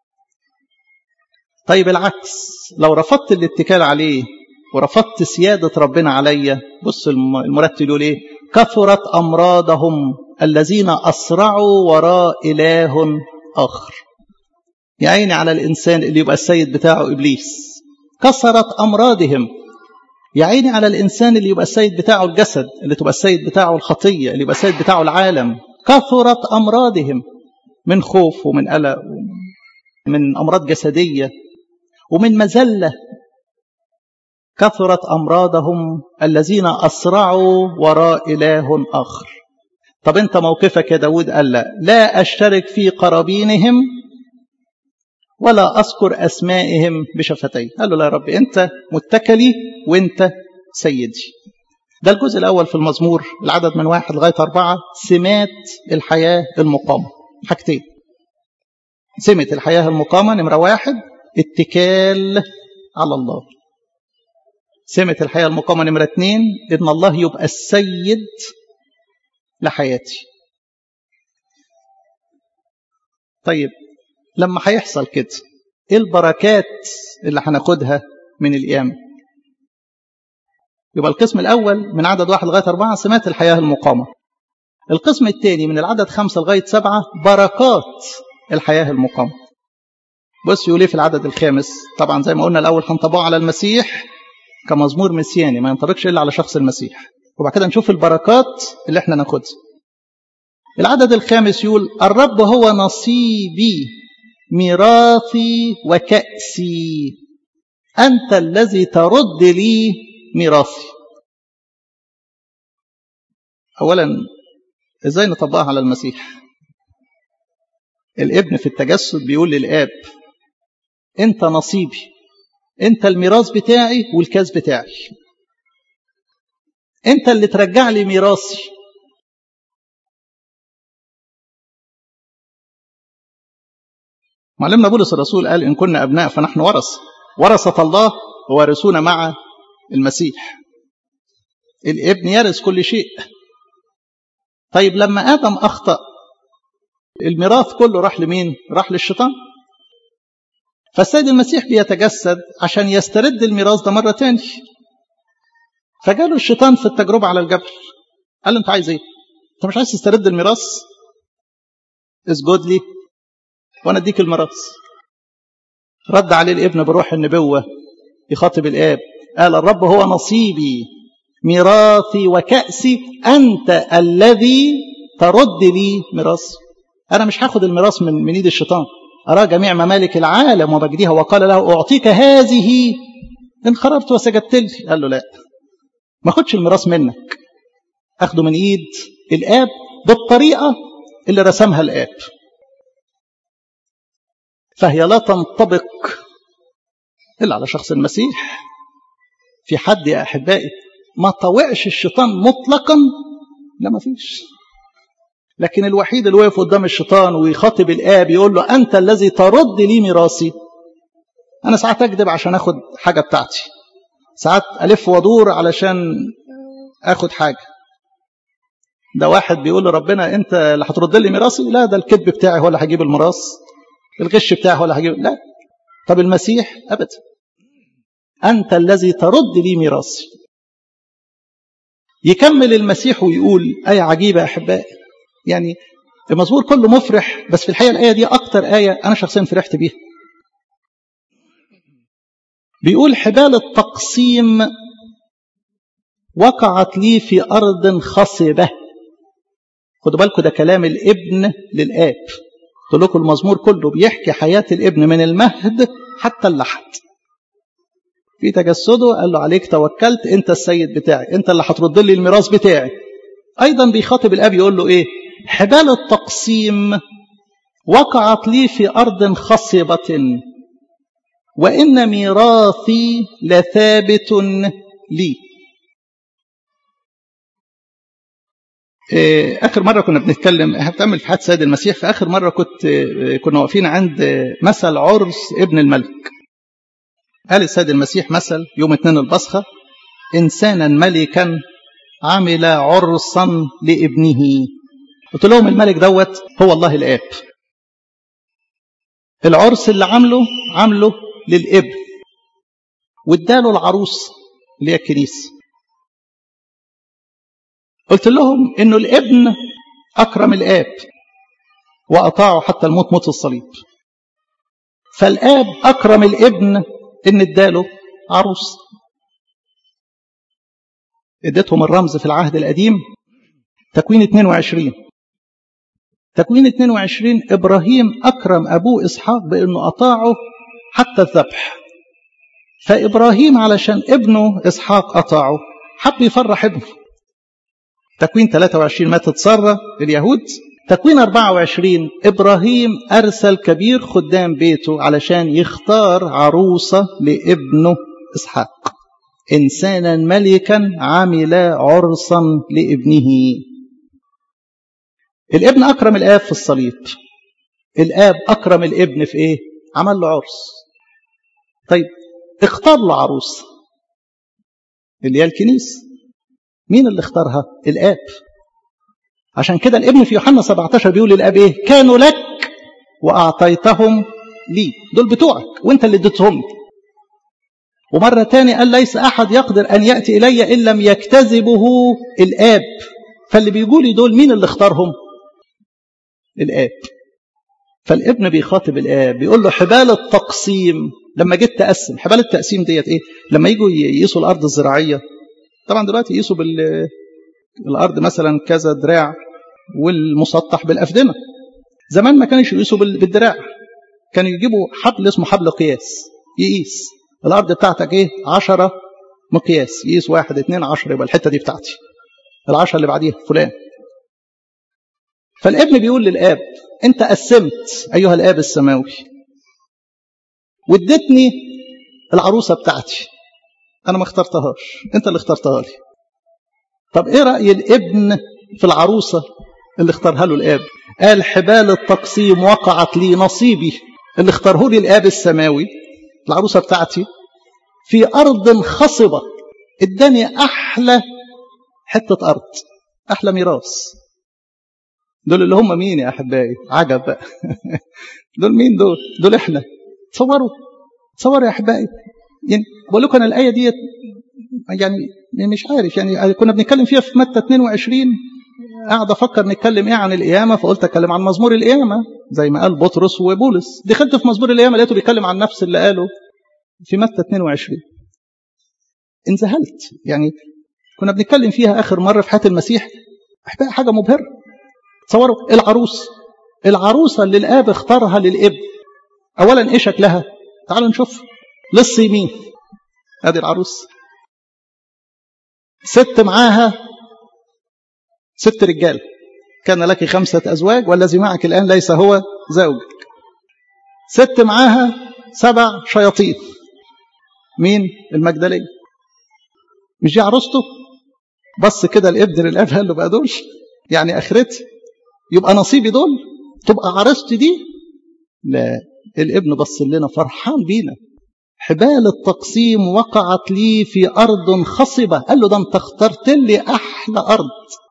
طيب العكس لو رفضت الاتكال عليه ورفضت سيادة ربنا عليا بص المرتل يقول ايه كثرت أمراضهم الذين أسرعوا وراء إله آخر يا عيني على الإنسان اللي يبقى السيد بتاعه إبليس كثرت أمراضهم يا عيني على الإنسان اللي يبقى السيد بتاعه الجسد اللي تبقى السيد بتاعه الخطية اللي يبقى السيد بتاعه العالم كثرت أمراضهم من خوف ومن قلق من أمراض جسدية ومن مزلة كثرت أمراضهم الذين أسرعوا وراء إله آخر طب أنت موقفك يا داود قال لا لا أشترك في قرابينهم ولا أذكر أسمائهم بشفتي قال له لا يا رب أنت متكلي وأنت سيدي ده الجزء الأول في المزمور العدد من واحد لغاية أربعة سمات الحياة المقامة حاجتين سمة الحياة المقامة نمرة واحد اتكال على الله سمة الحياة المقامة نمرة اتنين إن الله يبقى السيد لحياتي طيب لما هيحصل كده ايه البركات اللي هناخدها من القيامة يبقى القسم الأول من عدد واحد لغاية أربعة سمات الحياة المقامة القسم الثاني من العدد خمسة لغاية سبعة بركات الحياة المقامة بص يقول ايه في العدد الخامس طبعا زي ما قلنا الأول هنطبقه على المسيح كمزمور مسياني ما ينطبقش إلا على شخص المسيح وبعد كده نشوف البركات اللي احنا ناخدها العدد الخامس يقول الرب هو نصيبي ميراثي وكأسي أنت الذي ترد لي ميراثي أولا إزاي نطبقها على المسيح الابن في التجسد بيقول للآب أنت نصيبي أنت الميراث بتاعي والكاس بتاعي أنت اللي ترجع لي ميراثي معلمنا بولس الرسول قال إن كنا أبناء فنحن ورث ورثة الله ووارثون مع المسيح الابن يرث كل شيء طيب لما آدم أخطأ الميراث كله راح لمين؟ راح للشيطان فالسيد المسيح بيتجسد عشان يسترد الميراث ده مرة تاني فجاله الشيطان في التجربة على الجبل قال له أنت عايز إيه؟ أنت مش عايز تسترد الميراث؟ اسجد لي وأنا أديك الميراث رد عليه الابن بروح النبوة يخاطب الآب قال الرب هو نصيبي ميراثي وكأسي أنت الذي ترد لي ميراثي أنا مش هاخد الميراث من من إيد الشيطان أرى جميع ممالك العالم ومجدها وقال له أعطيك هذه إن خررت وسجدت لي قال له لا ما أخدش الميراث منك أخده من إيد الآب بالطريقة اللي رسمها الآب فهي لا تنطبق إلا على شخص المسيح في حد يا أحبائي ما طوعش الشيطان مطلقا لا ما فيش لكن الوحيد اللي وقف قدام الشيطان ويخاطب الآب يقول له أنت الذي ترد لي ميراثي أنا ساعات أكذب عشان أخد حاجة بتاعتي ساعات ألف وادور علشان أخد حاجة ده واحد بيقول لربنا أنت اللي هترد لي ميراثي لا ده الكذب بتاعي هو اللي هجيب الميراث الغش بتاعي هو اللي هجيب لا طب المسيح أبدا أنت الذي ترد لي ميراثي يكمل المسيح ويقول آية عجيبة يا أحبائي يعني المزمور كله مفرح بس في الحقيقة الآية دي أكتر آية أنا شخصيا فرحت بيها بيقول حبال التقسيم وقعت لي في أرض خصبة خدوا بالكم ده كلام الابن للآب قلت لكم المزمور كله بيحكي حياة الابن من المهد حتى اللحد في تجسده قال له عليك توكلت انت السيد بتاعي انت اللي هترد لي الميراث بتاعي ايضا بيخاطب الاب يقول له ايه حبال التقسيم وقعت لي في ارض خصبه وان ميراثي لثابت لي اخر مره كنا بنتكلم هتعمل في حد سيد المسيح في اخر مره كنت كنا واقفين عند مثل عرس ابن الملك قال السيد المسيح مثل يوم اتنين البصخه انسانا ملكا عمل عرسا لابنه قلت لهم الملك دوت هو الله الاب العرس اللي عامله عامله للابن واداله العروس اللي هي الكنيسه قلت لهم انه الابن اكرم الاب واطاعه حتى الموت موت الصليب فالاب اكرم الابن ان اداله عروس اديتهم الرمز في العهد القديم تكوين 22 تكوين 22 ابراهيم اكرم ابوه اسحاق بانه اطاعه حتى الذبح فابراهيم علشان ابنه اسحاق اطاعه حب يفرح ابنه تكوين 23 ماتت ساره اليهود تكوين 24 ابراهيم ارسل كبير خدام بيته علشان يختار عروسه لابنه اسحاق انسانا ملكا عمل عرسا لابنه الابن اكرم الاب في الصليب الاب اكرم الابن في ايه عمل له عرس طيب اختار له عروس اللي هي الكنيسه مين اللي اختارها الاب عشان كده الابن في يوحنا 17 بيقول للاب ايه كانوا لك واعطيتهم لي دول بتوعك وانت اللي اديتهم لي ومرة تاني قال ليس أحد يقدر أن يأتي إلي إن لم يكتذبه الآب فاللي بيقولي دول مين اللي اختارهم الآب فالابن بيخاطب الآب بيقول له حبال التقسيم لما جيت تقسم حبال التقسيم ديت إيه لما يجوا يقيسوا الأرض الزراعية طبعا دلوقتي يقيسوا بال الأرض مثلا كذا دراع والمسطح بالأفدنة زمان ما كانش يقيسوا بالدراع كانوا يجيبوا حبل اسمه حبل قياس يقيس الأرض بتاعتك إيه؟ عشرة مقياس يقيس واحد اتنين عشرة يبقى الحتة دي بتاعتي العشرة اللي بعديها فلان فالابن بيقول للآب أنت قسمت أيها الآب السماوي واديتني العروسة بتاعتي أنا ما اخترتهاش أنت اللي اخترتها لي طب إيه رأي الابن في العروسة اللي اختارها له الآب قال حبال التقسيم وقعت لي نصيبي اللي اختاره لي الآب السماوي العروسة بتاعتي في أرض خصبة اداني أحلى حتة أرض أحلى ميراث دول اللي هم مين يا أحبائي عجب بقى دول مين دول دول إحنا تصوروا تصوروا يا أحبائي يعني بقول لكم أنا الآية ديت يعني مش عارف يعني كنا بنتكلم فيها في متى 22 قاعد افكر نتكلم ايه عن القيامه فقلت اتكلم عن مزمور القيامه زي ما قال بطرس وبولس دخلت في مزمور القيامه لقيته بيتكلم عن نفس اللي قاله في متى 22 انذهلت يعني كنا بنتكلم فيها اخر مره في حياه المسيح حاجه مبهره تصوروا العروس العروسه اللي الاب اختارها للاب اولا ايه شكلها تعالوا نشوف لص يمين ادي العروس ست معاها ست رجال كان لك خمسة أزواج والذي معك الآن ليس هو زوجك ست معاها سبع شياطين مين المجدلية مش دي عروسته بص كده الابن للاب قال له بقى دول يعني اخرتي يبقى نصيبي دول تبقى عروستي دي لا الابن بص لنا فرحان بينا حبال التقسيم وقعت لي في ارض خصبه قال له ده انت اخترت لي احلى ارض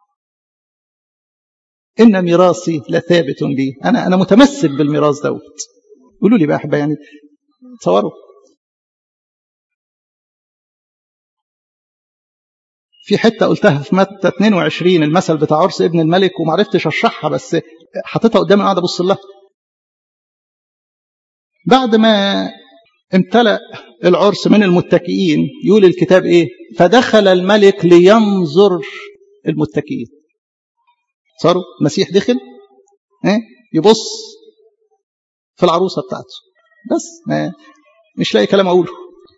ان ميراثي لثابت لي انا انا متمسك بالميراث دوت قولوا لي بقى احبه يعني تصوروا في حته قلتها في متى 22 المثل بتاع عرس ابن الملك وما عرفتش اشرحها بس حطيتها قدامي قاعد ابص لها بعد ما امتلأ العرس من المتكئين يقول الكتاب ايه فدخل الملك لينظر المتكئين صاروا المسيح دخل ايه يبص في العروسه بتاعته بس ما مش لاقي كلام اقوله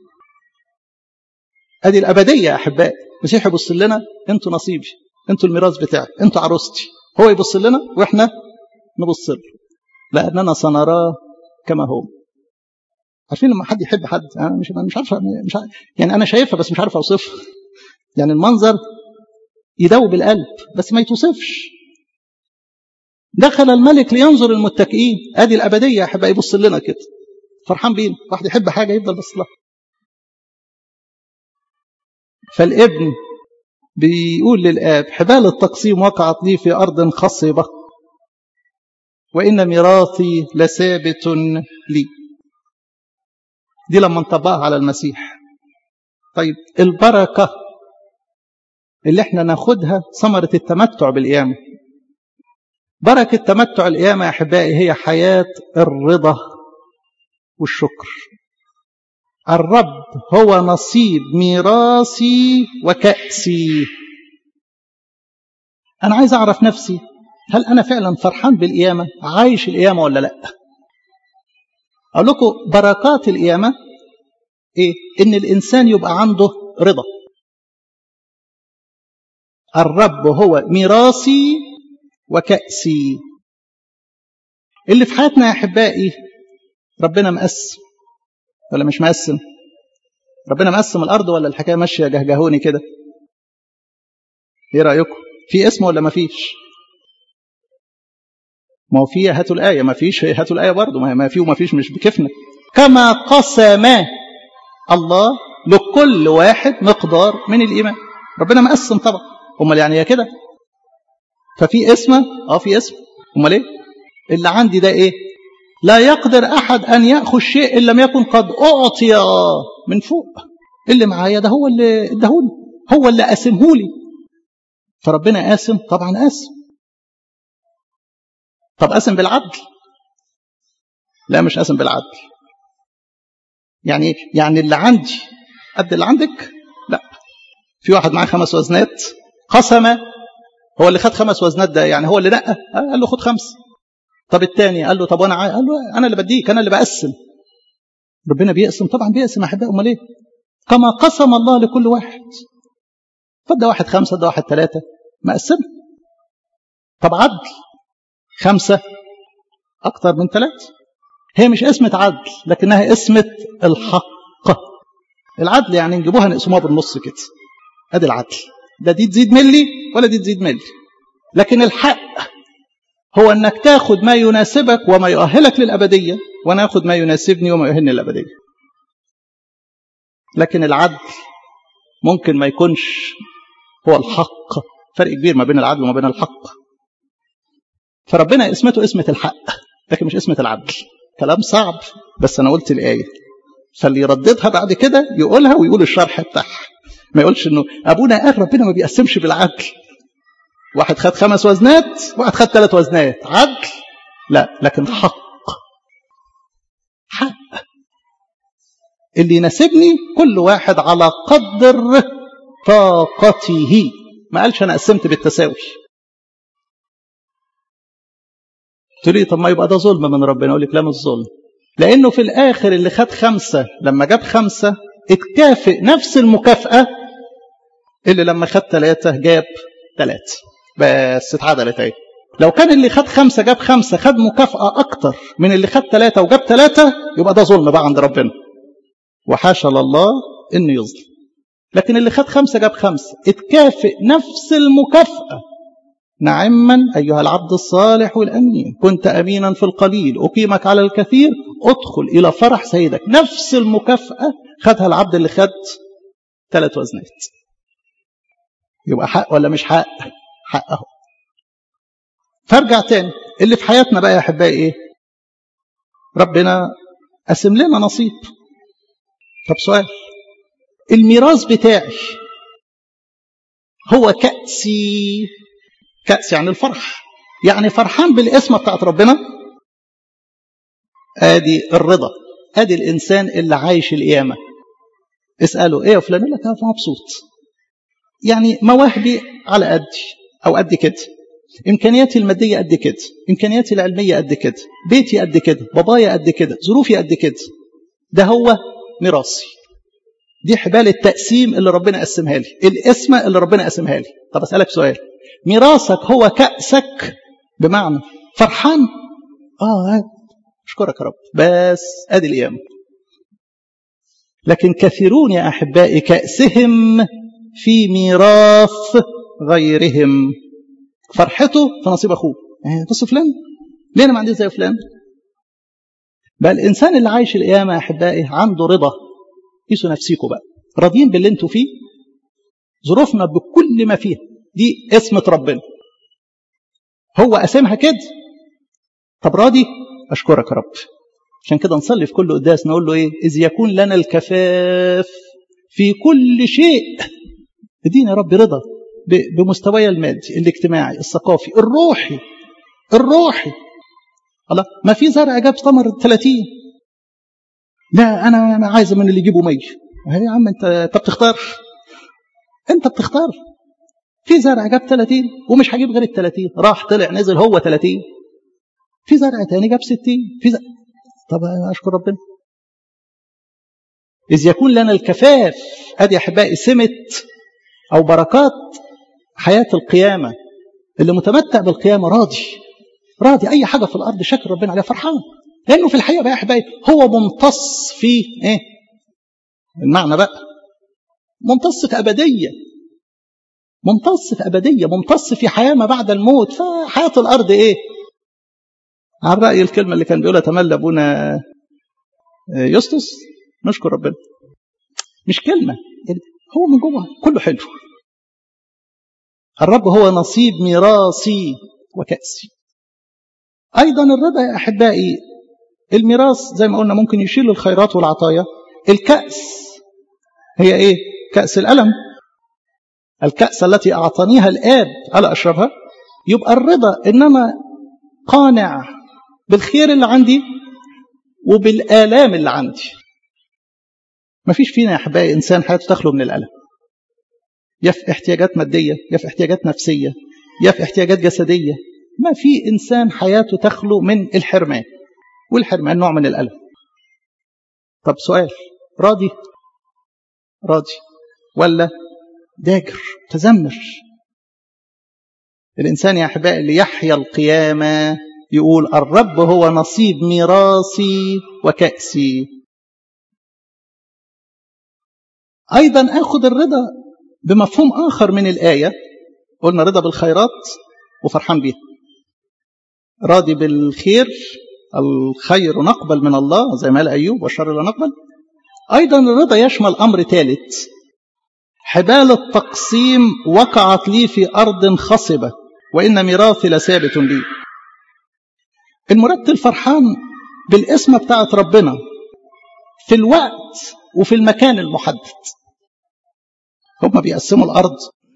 ادي الابديه يا احبائي المسيح يبص لنا انتوا نصيبي انتوا الميراث بتاعي انتوا عروستي هو يبص لنا واحنا نبص له لاننا سنراه كما هو عارفين لما حد يحب حد انا مش مش عارف مش عارف يعني انا شايفها بس مش عارف اوصفها يعني المنظر يدوب القلب بس ما يتوصفش دخل الملك لينظر المتكئين ادي الابديه يا احبائي يبص لنا كده فرحان بينا واحد يحب حاجه يفضل بص لها فالابن بيقول للاب حبال التقسيم وقعت لي في ارض خصبه وان ميراثي لثابت لي دي لما نطبقها على المسيح طيب البركه اللي احنا ناخدها ثمره التمتع بالقيامه بركه تمتع القيامه يا احبائي هي حياه الرضا والشكر الرب هو نصيب ميراثي وكأسي أنا عايز أعرف نفسي هل أنا فعلا فرحان بالقيامة عايش القيامة ولا لا أقول لكم بركات القيامة إيه؟ إن الإنسان يبقى عنده رضا الرب هو ميراثي وكأسي اللي في حياتنا يا أحبائي ربنا مقسم ولا مش مقسم ربنا مقسم الارض ولا الحكايه ماشيه جهجهوني كده ايه رايكم في اسم ولا ما فيش ما هو في هاتوا الايه ما فيش هاتوا الايه برضه ما في وما فيش مش بكيفنا كما قسم الله لكل واحد مقدار من الايمان ربنا مقسم طبعا امال يعني هي كده ففي اسم اه في اسم امال ايه اللي عندي ده ايه لا يقدر أحد أن يأخذ شيء إن لم يكن قد أعطي من فوق اللي معايا ده هو اللي ادهوني هو اللي قاسمهولي فربنا قاسم طبعا قاسم طب قاسم بالعدل لا مش قاسم بالعدل يعني ايه يعني اللي عندي قد اللي عندك لا في واحد معاه خمس وزنات قسم هو اللي خد خمس وزنات ده يعني هو اللي نقى قال له خد خمسه طب الثاني قال له طب وانا قال له انا اللي بديك انا اللي بقسم ربنا بيقسم طبعا بيقسم احبائي امال ايه كما قسم الله لكل واحد فده واحد خمسه ده واحد ثلاثه مقسم طب عدل خمسه اكتر من ثلاثه هي مش اسمة عدل لكنها اسمة الحق العدل يعني نجيبوها نقسموها بالنص كده ادي العدل ده دي تزيد ملي ولا دي تزيد ملي لكن الحق هو انك تاخد ما يناسبك وما يؤهلك للابديه وانا اخد ما يناسبني وما يؤهلني للابديه لكن العدل ممكن ما يكونش هو الحق فرق كبير ما بين العدل وما بين الحق فربنا اسمته اسمة الحق لكن مش اسمة العدل كلام صعب بس انا قلت الايه فاللي يرددها بعد كده يقولها ويقول الشرح بتاعها ما يقولش انه ابونا قال ربنا ما بيقسمش بالعدل واحد خد خمس وزنات واحد خد ثلاث وزنات عدل لا لكن حق حق اللي يناسبني كل واحد على قدر طاقته ما قالش انا قسمت بالتساوي تقول لي طب ما يبقى ده ظلم من ربنا اقول لك لا مش ظلم لانه في الاخر اللي خد خمسه لما جاب خمسه اتكافئ نفس المكافاه اللي لما خد ثلاثه جاب ثلاثه بس اتعدلت اهي لو كان اللي خد خمسة جاب خمسة خد مكافأة أكتر من اللي خد ثلاثة وجاب ثلاثة يبقى ده ظلم بقى عند ربنا وحاشا لله إنه يظلم لكن اللي خد خمسة جاب خمسة اتكافئ نفس المكافأة نعما أيها العبد الصالح والأمين كنت أمينا في القليل أقيمك على الكثير ادخل إلى فرح سيدك نفس المكافأة خدها العبد اللي خد ثلاث وزنات يبقى حق ولا مش حق حقه فارجع تاني اللي في حياتنا بقى يا احبائي ايه ربنا قسم لنا نصيب طب سؤال الميراث بتاعي هو كأسي كأس يعني الفرح يعني فرحان بالاسم بتاعت ربنا ادي الرضا ادي الانسان اللي عايش القيامه اساله ايه يا فلان يقول لك انا مبسوط يعني مواهبي على قدي او قد كده إمكانياتي المادية قد كده إمكانياتي العلمية قد كده بيتي قد كده بابايا قد كده ظروفي قد كده ده هو ميراثي دي حبال التقسيم اللي ربنا قسمها لي القسمة اللي ربنا قسمها لي طب أسألك سؤال ميراثك هو كأسك بمعنى فرحان آه أشكرك يا رب بس أدي الأيام لكن كثيرون يا أحبائي كأسهم في ميراث غيرهم فرحته في نصيب أخوه بص فلان ليه أنا ما عنديش زي فلان بقى الإنسان اللي عايش القيامة يا أحبائي عنده رضا قيسوا نفسيكم بقى راضيين باللي انتوا فيه ظروفنا بكل ما فيها دي اسمة ربنا هو قسمها كده طب راضي أشكرك يا رب عشان كده نصلي في كل قداس نقول له إيه إذ يكون لنا الكفاف في كل شيء ادينا يا رب رضا بمستواي المادي الاجتماعي الثقافي الروحي الروحي الله ما في زرع جاب ثمر 30 لا انا انا عايز من اللي يجيبوا 100 يا عم انت انت بتختار انت بتختار في زرع جاب 30 ومش هجيب غير ال 30 راح طلع نزل هو 30 في زرع تاني جاب 60 في زرع طب اشكر ربنا إذ يكون لنا الكفاف أدي أحبائي سمت أو بركات حياة القيامة اللي متمتع بالقيامة راضي راضي أي حاجة في الأرض شكر ربنا عليها فرحان لأنه في الحقيقة بقى يا أحبائي هو ممتص في إيه المعنى بقى ممتص في أبدية ممتص في أبدية ممتص في حياة ما بعد الموت فحياة الأرض إيه على رأي الكلمة اللي كان بيقولها تملى أبونا يسطس نشكر ربنا مش كلمة هو من جوه كله حلو الرب هو نصيب ميراثي وكأسي أيضا الرضا يا أحبائي الميراث زي ما قلنا ممكن يشيل الخيرات والعطايا الكأس هي إيه كأس الألم الكأس التي أعطانيها الآب ألا أشربها يبقى الرضا إن أنا قانع بالخير اللي عندي وبالآلام اللي عندي ما فيش فينا يا أحبائي إنسان حياته تخلو من الألم يا في احتياجات مادية يا في احتياجات نفسية يا في احتياجات جسدية ما في إنسان حياته تخلو من الحرمان والحرمان نوع من الألم طب سؤال راضي راضي ولا داجر تذمر الإنسان يا أحبائي اللي يحيا القيامة يقول الرب هو نصيب ميراثي وكأسي أيضا أخذ الرضا بمفهوم آخر من الآية قلنا رضا بالخيرات وفرحان بيها راضي بالخير الخير نقبل من الله زي ما قال أيوب والشر لا نقبل أيضا الرضا يشمل أمر ثالث حبال التقسيم وقعت لي في أرض خصبة وإن ميراثي لثابت لي المرتل فرحان بالاسم بتاعت ربنا في الوقت وفي المكان المحدد هم بيقسموا الأرض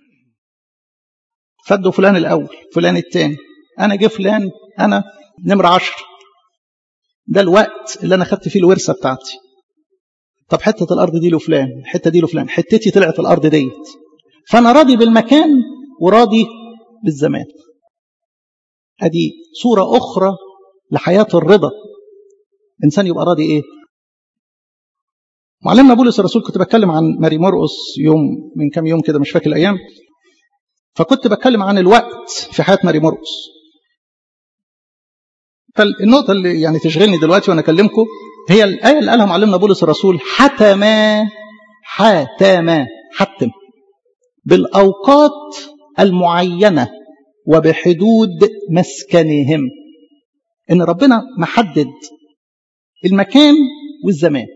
فدوا فلان الأول فلان الثاني أنا جه فلان أنا نمرة عشر ده الوقت اللي أنا خدت فيه الورثة بتاعتي طب حتة الأرض دي لفلان الحتة دي لفلان حتتي طلعت الأرض ديت فأنا راضي بالمكان وراضي بالزمان هذه صورة أخرى لحياة الرضا إنسان يبقى راضي إيه معلمنا بولس الرسول كنت بتكلم عن ماري مرقس يوم من كام يوم كده مش فاكر الأيام فكنت بتكلم عن الوقت في حياة ماري مرقس فالنقطة اللي يعني تشغلني دلوقتي وأنا أكلمكم هي الآية اللي قالها معلمنا بولس الرسول حتم حتم حتم بالأوقات المعينة وبحدود مسكنهم إن ربنا محدد المكان والزمان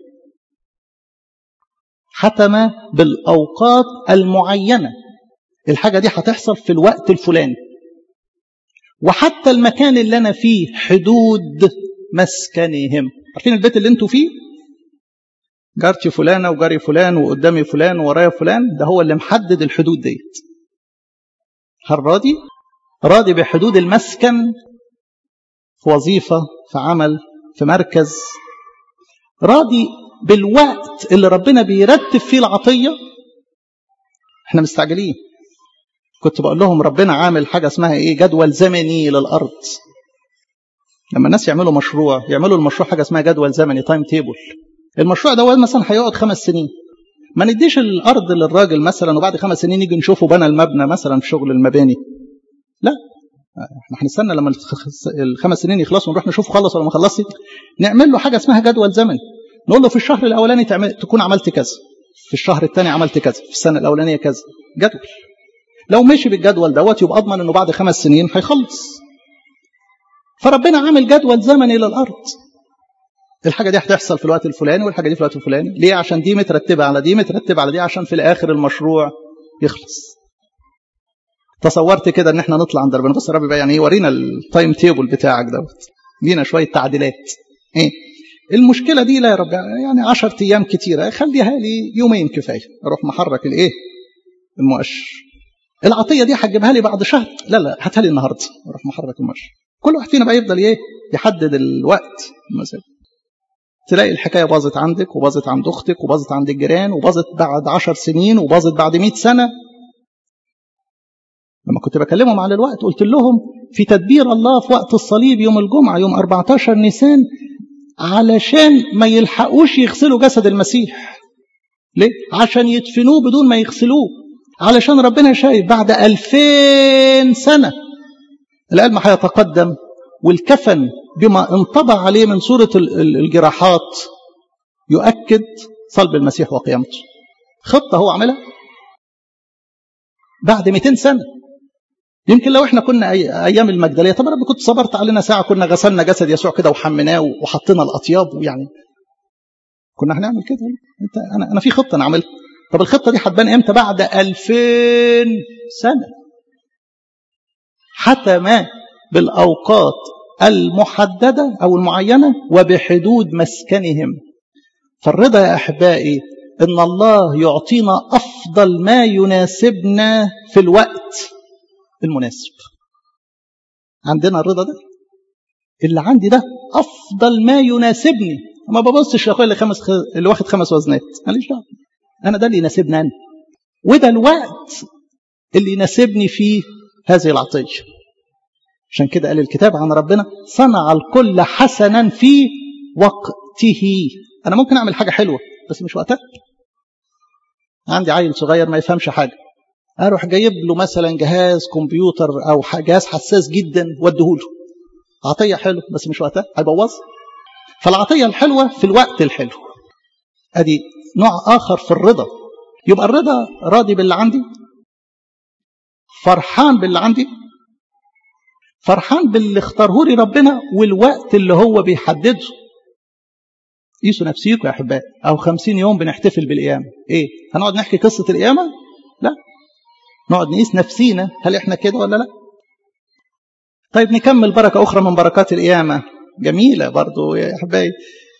حتم بالأوقات المعينة الحاجة دي هتحصل في الوقت الفلاني وحتى المكان اللي أنا فيه حدود مسكنهم عارفين البيت اللي انتوا فيه جارتي فلانة وجاري فلان وقدامي فلان وورايا فلان ده هو اللي محدد الحدود ديت هل راضي؟ راضي بحدود المسكن في وظيفة في عمل في مركز راضي بالوقت اللي ربنا بيرتب فيه العطية احنا مستعجلين كنت بقول لهم ربنا عامل حاجة اسمها ايه جدول زمني للأرض لما الناس يعملوا مشروع يعملوا المشروع حاجة اسمها جدول زمني تايم تيبل المشروع ده مثلا هيقعد خمس سنين ما نديش الأرض للراجل مثلا وبعد خمس سنين نيجي نشوفه بنى المبنى مثلا في شغل المباني لا احنا هنستنى لما الخمس سنين يخلصوا ونروح نشوفه خلص ولا ما خلصش نعمل له حاجة اسمها جدول زمني نقول له في الشهر الأولاني تعمل تكون عملت كذا في الشهر الثاني عملت كذا في السنة الأولانية كذا جدول لو مشي بالجدول دوت يبقى أضمن أنه بعد خمس سنين هيخلص فربنا عامل جدول زمني للأرض الحاجة دي هتحصل في الوقت الفلاني والحاجة دي في الوقت الفلاني ليه عشان دي مترتبة على دي مترتبة على دي عشان في الآخر المشروع يخلص تصورت كده ان احنا نطلع عند ربنا بص يا رب بقى يعني ايه ورينا التايم تيبل بتاعك دوت لينا شويه تعديلات ايه المشكله دي لا يا رب يعني 10 ايام كتيره خليها لي يومين كفايه اروح محرك الايه المؤشر العطيه دي هتجيبها لي بعد شهر لا لا هاتها لي النهارده اروح محرك المؤشر كل واحد فينا بقى يفضل ايه يحدد الوقت مثلا تلاقي الحكايه باظت عندك وباظت عند اختك وباظت عند الجيران وباظت بعد 10 سنين وباظت بعد 100 سنه لما كنت بكلمهم على الوقت قلت لهم في تدبير الله في وقت الصليب يوم الجمعة يوم 14 نيسان علشان ما يلحقوش يغسلوا جسد المسيح ليه؟ عشان يدفنوه بدون ما يغسلوه علشان ربنا شايف بعد ألفين سنة القلب هيتقدم والكفن بما انطبع عليه من صورة الجراحات يؤكد صلب المسيح وقيامته خطة هو عملها بعد 200 سنة يمكن لو احنا كنا أي ايام المجدليه طب رب كنت صبرت علينا ساعه كنا غسلنا جسد يسوع كده وحميناه وحطينا الاطياب ويعني كنا هنعمل كده انت انا انا في خطه انا عاملها طب الخطه دي هتبان امتى بعد 2000 سنه حتم بالاوقات المحدده او المعينه وبحدود مسكنهم فالرضا يا احبائي ان الله يعطينا افضل ما يناسبنا في الوقت المناسب عندنا الرضا ده اللي عندي ده افضل ما يناسبني ما ببصش لاخويا اللي خمس خ... اللي واخد خمس وزنات ماليش دعوه انا ده اللي يناسبني انا وده الوقت اللي يناسبني فيه هذه العطيه عشان كده قال الكتاب عن ربنا صنع الكل حسنا في وقته انا ممكن اعمل حاجه حلوه بس مش وقتها عندي عيل صغير ما يفهمش حاجه اروح جايب له مثلا جهاز كمبيوتر او جهاز حساس جدا واديهوله عطيه حلوه بس مش وقتها هيبوظ فالعطيه الحلوه في الوقت الحلو ادي نوع اخر في الرضا يبقى الرضا راضي باللي عندي فرحان باللي عندي فرحان باللي اختاره لي ربنا والوقت اللي هو بيحدده قيسوا نفسيكم يا احبائي او خمسين يوم بنحتفل بالقيامه ايه هنقعد نحكي قصه القيامه لا نقعد نقيس نفسينا هل احنا كده ولا لا طيب نكمل بركة أخرى من بركات القيامة جميلة برضو يا أحبائي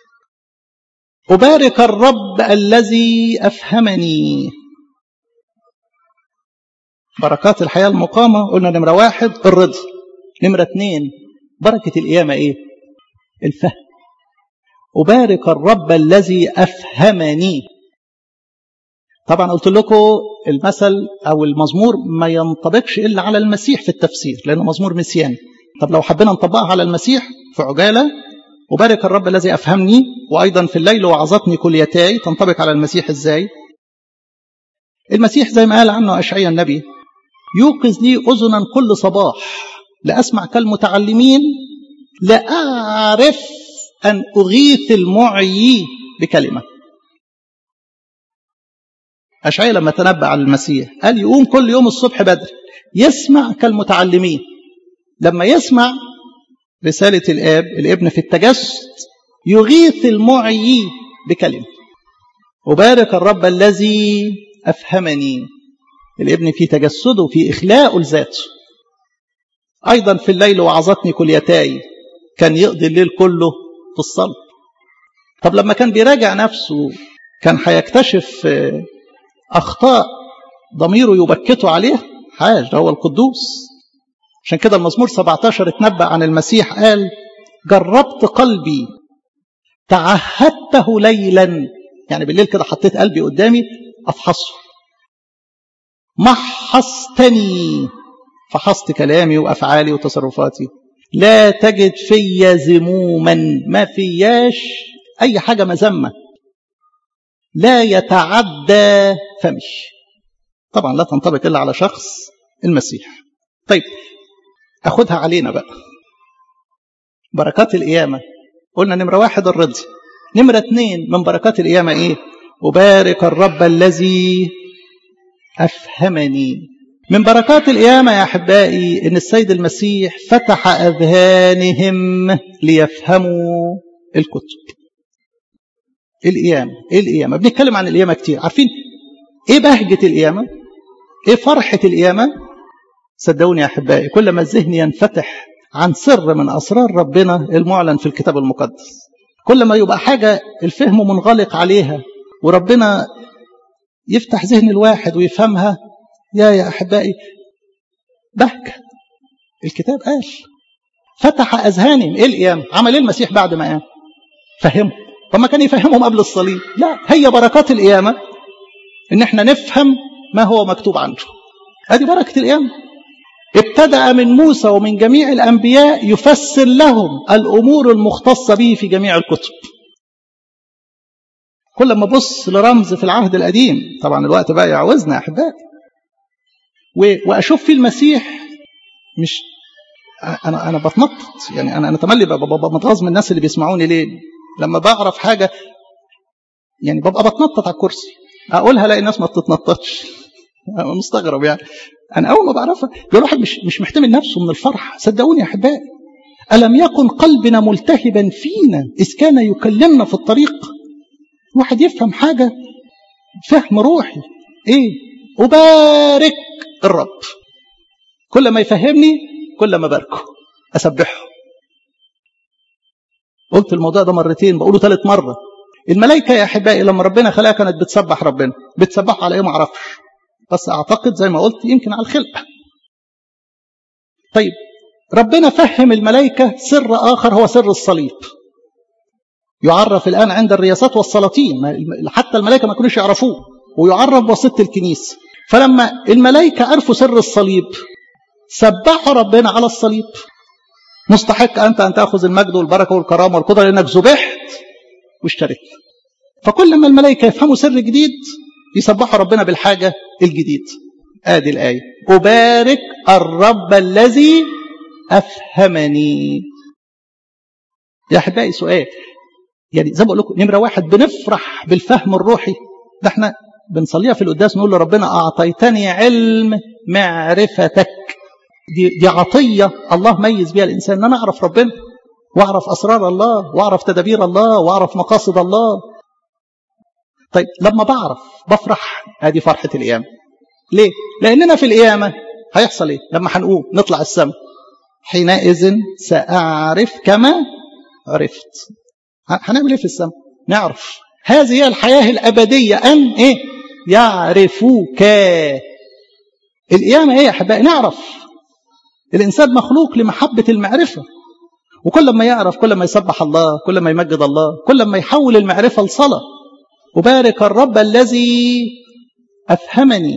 أبارك الرب الذي أفهمني بركات الحياة المقامة قلنا نمرة واحد الرضا نمرة اتنين بركة القيامة إيه الفهم أبارك الرب الذي أفهمني طبعا قلت لكم المثل او المزمور ما ينطبقش الا على المسيح في التفسير لانه مزمور مسياني طب لو حبينا نطبقها على المسيح في عجاله وبارك الرب الذي افهمني وايضا في الليل وعظتني كليتاي تنطبق على المسيح ازاي المسيح زي ما قال عنه اشعياء النبي يوقظ لي اذنا كل صباح لاسمع كالمتعلمين لاعرف ان اغيث المعي بكلمه أشعياء لما تنبأ على المسيح قال يقوم كل يوم الصبح بدري يسمع كالمتعلمين لما يسمع رسالة الآب الابن في التجسد يغيث المعي بكلمة أبارك الرب الذي أفهمني الابن في تجسده في إخلاقه لذاته أيضا في الليل وعظتني كليتاي كان يقضي الليل كله في الصلاة طب لما كان بيراجع نفسه كان هيكتشف أخطاء ضميره يبكته عليه حاج ده هو القدوس عشان كده المزمور 17 اتنبأ عن المسيح قال جربت قلبي تعهدته ليلا يعني بالليل كده حطيت قلبي قدامي أفحصه محصتني فحصت كلامي وأفعالي وتصرفاتي لا تجد في ذموما ما فياش أي حاجة مذمة لا يتعدى فمي طبعا لا تنطبق إلا على شخص المسيح طيب أخدها علينا بقى بركات القيامة قلنا نمرة واحد الرضا نمرة اتنين من بركات القيامة إيه أبارك الرب الذي أفهمني من بركات القيامة يا أحبائي إن السيد المسيح فتح أذهانهم ليفهموا الكتب القيامة إيه القيامة بنتكلم عن القيامة كتير عارفين إيه بهجة القيامة إيه فرحة القيامة صدقوني يا أحبائي كل ما الذهن ينفتح عن سر من أسرار ربنا المعلن في الكتاب المقدس كل ما يبقى حاجة الفهم منغلق عليها وربنا يفتح ذهن الواحد ويفهمها يا يا أحبائي بهجة الكتاب قال فتح أذهانهم إيه القيامة عمل إيه المسيح بعد ما قام فهمهم طب ما كان يفهمهم قبل الصليب لا هي بركات القيامة إن احنا نفهم ما هو مكتوب عنه هذه بركة القيامة ابتدأ من موسى ومن جميع الأنبياء يفسر لهم الأمور المختصة به في جميع الكتب كل ما ابص لرمز في العهد القديم طبعا الوقت بقى يعوزنا يا احبائي واشوف في المسيح مش انا انا بتنطط يعني انا انا تملي ببقى متغاظ من الناس اللي بيسمعوني ليه لما بعرف حاجه يعني ببقى بتنطط على الكرسي اقولها الاقي الناس ما بتتنططش انا مستغرب يعني انا اول ما بعرفها الواحد مش مش محتمل نفسه من الفرح صدقوني يا احبائي الم يكن قلبنا ملتهبا فينا اذ كان يكلمنا في الطريق واحد يفهم حاجة فهم روحي ايه أبارك الرب كل ما يفهمني كل ما باركه أسبحه قلت الموضوع ده مرتين بقوله ثالث مرة الملائكة يا أحبائي لما ربنا خلقها كانت بتسبح ربنا بتسبحه على إيه ما أعرفش بس أعتقد زي ما قلت يمكن على الخلق طيب ربنا فهم الملائكة سر آخر هو سر الصليب يعرف الآن عند الرياسات والسلاطين حتى الملائكة ما كانوش يعرفوه ويعرف بواسطة الكنيسة فلما الملائكة عرفوا سر الصليب سبحوا ربنا على الصليب مستحق أنت أن تأخذ المجد والبركة والكرامة والقدرة لأنك ذبحت واشتريت فكل ما الملائكة يفهموا سر جديد يسبحوا ربنا بالحاجة الجديد آدي الآية أبارك الرب الذي أفهمني يا أحبائي سؤال يعني زي ما بقول لكم نمره واحد بنفرح بالفهم الروحي ده احنا بنصليها في القداس نقول لربنا اعطيتني علم معرفتك دي دي عطيه الله ميز بيها الانسان ان انا اعرف ربنا واعرف اسرار الله واعرف تدابير الله واعرف مقاصد الله طيب لما بعرف بفرح ادي فرحه القيامه ليه لاننا في القيامه هيحصل ايه لما هنقوم نطلع السماء حينئذ ساعرف كما عرفت هنعمل ايه في السماء نعرف هذه هي الحياة الأبدية أن إيه يعرفوك القيامة إيه يا أحبائي نعرف الإنسان مخلوق لمحبة المعرفة وكل ما يعرف كل ما يسبح الله كل ما يمجد الله كل ما يحول المعرفة لصلاة أبارك الرب الذي أفهمني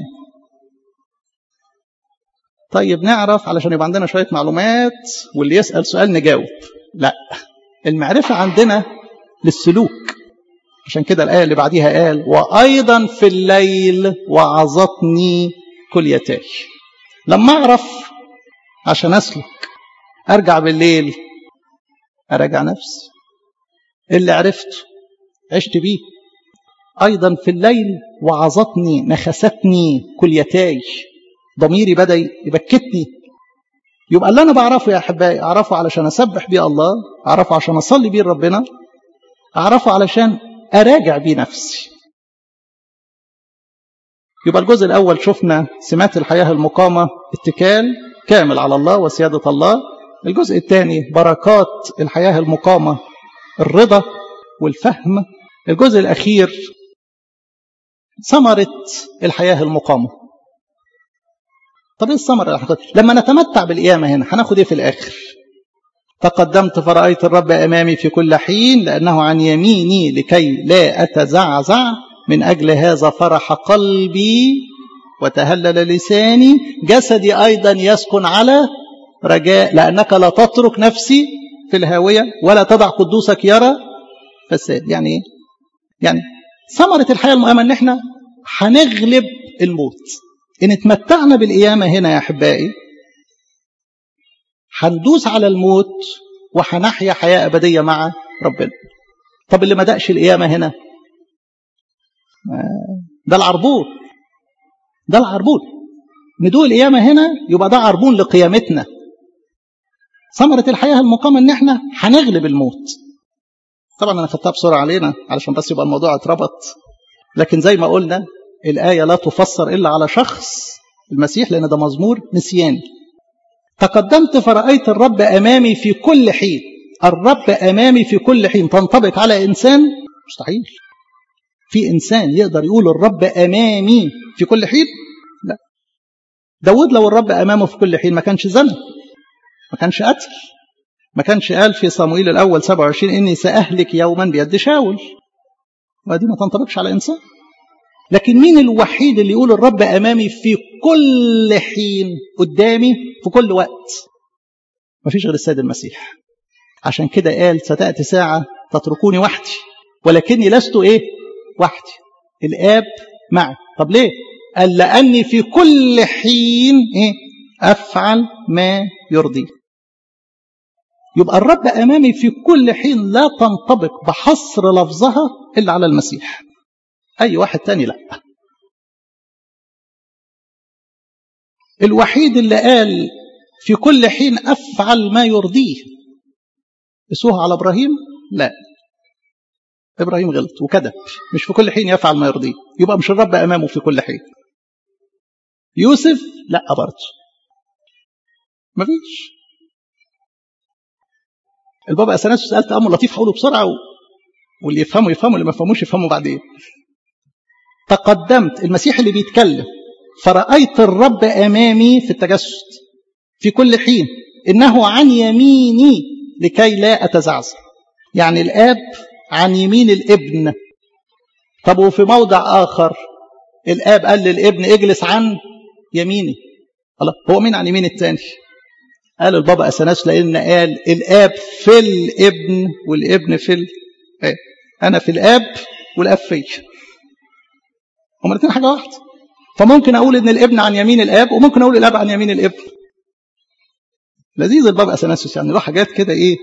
طيب نعرف علشان يبقى عندنا شوية معلومات واللي يسأل سؤال نجاوب لا المعرفة عندنا للسلوك عشان كده الآية اللي بعديها قال وأيضا في الليل وعظتني كليتاي لما أعرف عشان أسلك أرجع بالليل أراجع نفسي اللي عرفته عشت بيه أيضا في الليل وعظتني نخستني كليتاي ضميري بدأ يبكتني يبقى اللي أنا بعرفه يا أحبائي أعرفه علشان أسبح بيه الله أعرفه عشان أصلي بيه ربنا أعرفه علشان أراجع بيه نفسي يبقى الجزء الأول شفنا سمات الحياة المقامة اتكال كامل على الله وسيادة الله الجزء الثاني بركات الحياة المقامة الرضا والفهم الجزء الأخير ثمرة الحياة المقامة طب ايه الثمرة اللي هناخدها؟ لما نتمتع بالقيامة هنا هناخد ايه في الآخر؟ تقدمت فرأيت الرب أمامي في كل حين لأنه عن يميني لكي لا أتزعزع من أجل هذا فرح قلبي وتهلل لساني جسدي أيضا يسكن على رجاء لأنك لا تترك نفسي في الهاوية ولا تضع قدوسك يرى فساد يعني ايه؟ يعني ثمرة الحياة المؤمنة ان احنا هنغلب الموت ان اتمتعنا بالقيامة هنا يا احبائي هندوس على الموت وهنحيا حياة أبدية مع ربنا طب اللي ما دقش القيامة هنا ده العربون ده العربون ندوق القيامة هنا يبقى ده عربون لقيامتنا ثمرة الحياة المقامة ان احنا هنغلب الموت طبعا انا خدتها بسرعة علينا علشان بس يبقى الموضوع اتربط لكن زي ما قلنا الآية لا تفسر إلا على شخص المسيح لأن ده مزمور نسياني تقدمت فرأيت الرب أمامي في كل حين الرب أمامي في كل حين تنطبق على إنسان مستحيل في إنسان يقدر يقول الرب أمامي في كل حين لا داود لو الرب أمامه في كل حين ما كانش زنى ما كانش قتل ما كانش قال في صموئيل الأول 27 إني سأهلك يوما بيد شاول ودي ما تنطبقش على إنسان لكن مين الوحيد اللي يقول الرب أمامي في كل حين قدامي في كل وقت ما فيش غير السيد المسيح عشان كده قال ستأتي ساعة تتركوني وحدي ولكني لست إيه وحدي الآب معي طب ليه قال لأني في كل حين إيه أفعل ما يرضيه يبقى الرب أمامي في كل حين لا تنطبق بحصر لفظها إلا على المسيح أي واحد تاني لا الوحيد اللي قال في كل حين أفعل ما يرضيه اسوها على إبراهيم لا إبراهيم غلط وكذب مش في كل حين يفعل ما يرضيه يبقى مش الرب أمامه في كل حين يوسف لا برضه مفيش البابا اثناسيوس سال تامل لطيف هقوله بسرعه و... واللي يفهموا يفهموا اللي ما يفهموش يفهموا بعدين تقدمت المسيح اللي بيتكلم فرأيت الرب أمامي في التجسد في كل حين إنه عن يميني لكي لا أتزعزع يعني الآب عن يمين الابن طب وفي موضع آخر الآب قال للابن اجلس عن يميني الله هو مين عن يمين التاني قال البابا أثناس لأن قال الآب في الابن والابن في ال... إيه؟ أنا في الآب والآب في هما الاثنين حاجة واحدة فممكن أقول إن الابن عن يمين الآب وممكن أقول الآب عن يمين الابن لذيذ البابا أثناسيوس يعني له حاجات كده إيه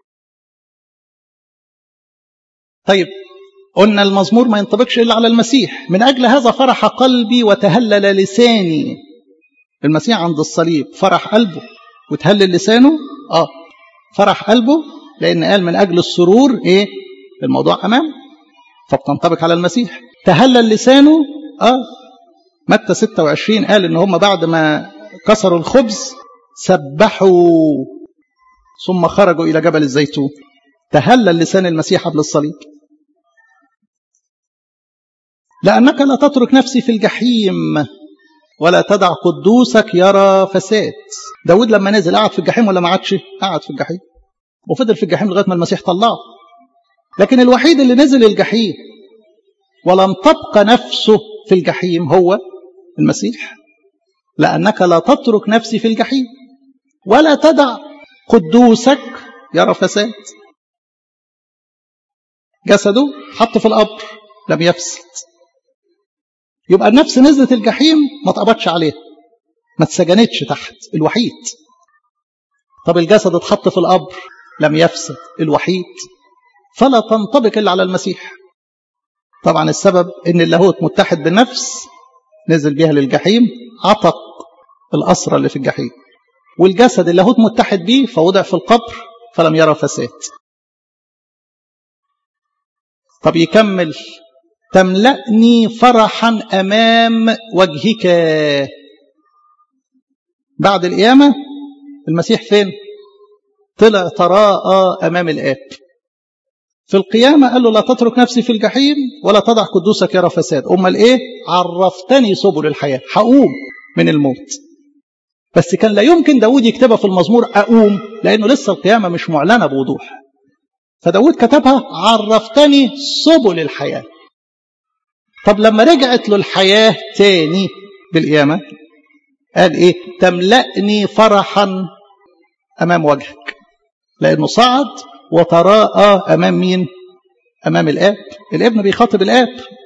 طيب قلنا المزمور ما ينطبقش إلا على المسيح من أجل هذا فرح قلبي وتهلل لساني المسيح عند الصليب فرح قلبه وتهلل لسانه اه فرح قلبه لان قال من اجل السرور ايه الموضوع امام فبتنطبق على المسيح تهلل لسانه اه متى 26 قال ان هم بعد ما كسروا الخبز سبحوا ثم خرجوا الى جبل الزيتون تهلل لسان المسيح قبل الصليب لانك لا تترك نفسي في الجحيم ولا تدع قدوسك يرى فساد داود لما نزل قعد في الجحيم ولا ما قعدش قعد في الجحيم وفضل في الجحيم لغايه ما المسيح طلعه لكن الوحيد اللي نزل الجحيم ولم تبقى نفسه في الجحيم هو المسيح لانك لا تترك نفسي في الجحيم ولا تدع قدوسك يرى فساد جسده حط في القبر لم يفسد يبقى النفس نزلت الجحيم ما اتقبضش عليها ما اتسجنتش تحت الوحيد طب الجسد اتحط في القبر لم يفسد الوحيد فلا تنطبق الا على المسيح طبعا السبب ان اللاهوت متحد بالنفس نزل بها للجحيم عتق الأسرى اللي في الجحيم والجسد اللاهوت متحد به فوضع في القبر فلم يرى فساد طب يكمل تملأني فرحا أمام وجهك بعد القيامة المسيح فين طلع تراءى أمام الآب في القيامة قال له لا تترك نفسي في الجحيم ولا تضع قدوسك يرى فساد أمال إيه عرفتني سبل الحياة هقوم من الموت بس كان لا يمكن داود يكتبها في المزمور أقوم لأنه لسه القيامة مش معلنة بوضوح فداود كتبها عرفتني سبل الحياة طب لما رجعت له الحياة تاني بالقيامة قال إيه تملأني فرحا أمام وجهك لأنه صعد وتراءى أمام مين أمام الآب الابن بيخاطب الآب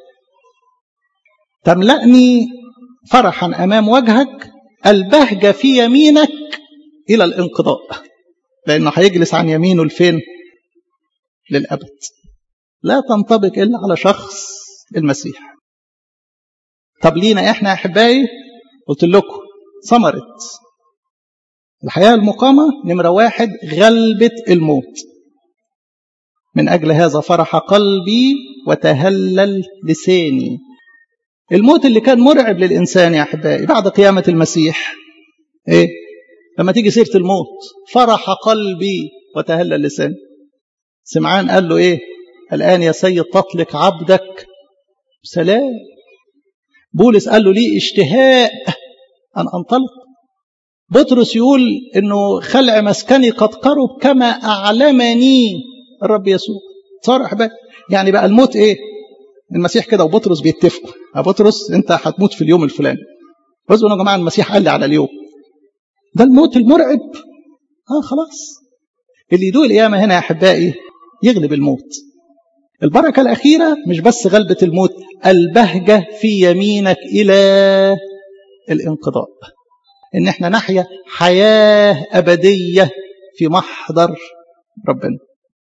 تملأني فرحا أمام وجهك البهجة في يمينك إلى الانقضاء لأنه هيجلس عن يمينه لفين للأبد لا تنطبق إلا على شخص المسيح طب لينا إحنا أحبائي قلت لكم ثمرت الحياة المقامة نمرة واحد غلبة الموت من أجل هذا فرح قلبي وتهلل لساني الموت اللي كان مرعب للإنسان يا أحبائي بعد قيامة المسيح إيه لما تيجي سيرة الموت فرح قلبي وتهلل لساني سمعان قال له إيه الآن يا سيد تطلق عبدك سلام بولس قال له لي اشتهاء أن أنطلق بطرس يقول انه خلع مسكني قد قرب كما اعلمني الرب يسوع صار احبائي يعني بقى الموت ايه المسيح كده وبطرس بيتفقوا يا بطرس انت هتموت في اليوم الفلاني بصوا يا جماعه المسيح قال لي على اليوم ده الموت المرعب اه خلاص اللي يدوق القيامه هنا يا احبائي يغلب الموت البركه الاخيره مش بس غلبه الموت البهجه في يمينك الى الانقضاء ان احنا نحيا حياه ابديه في محضر ربنا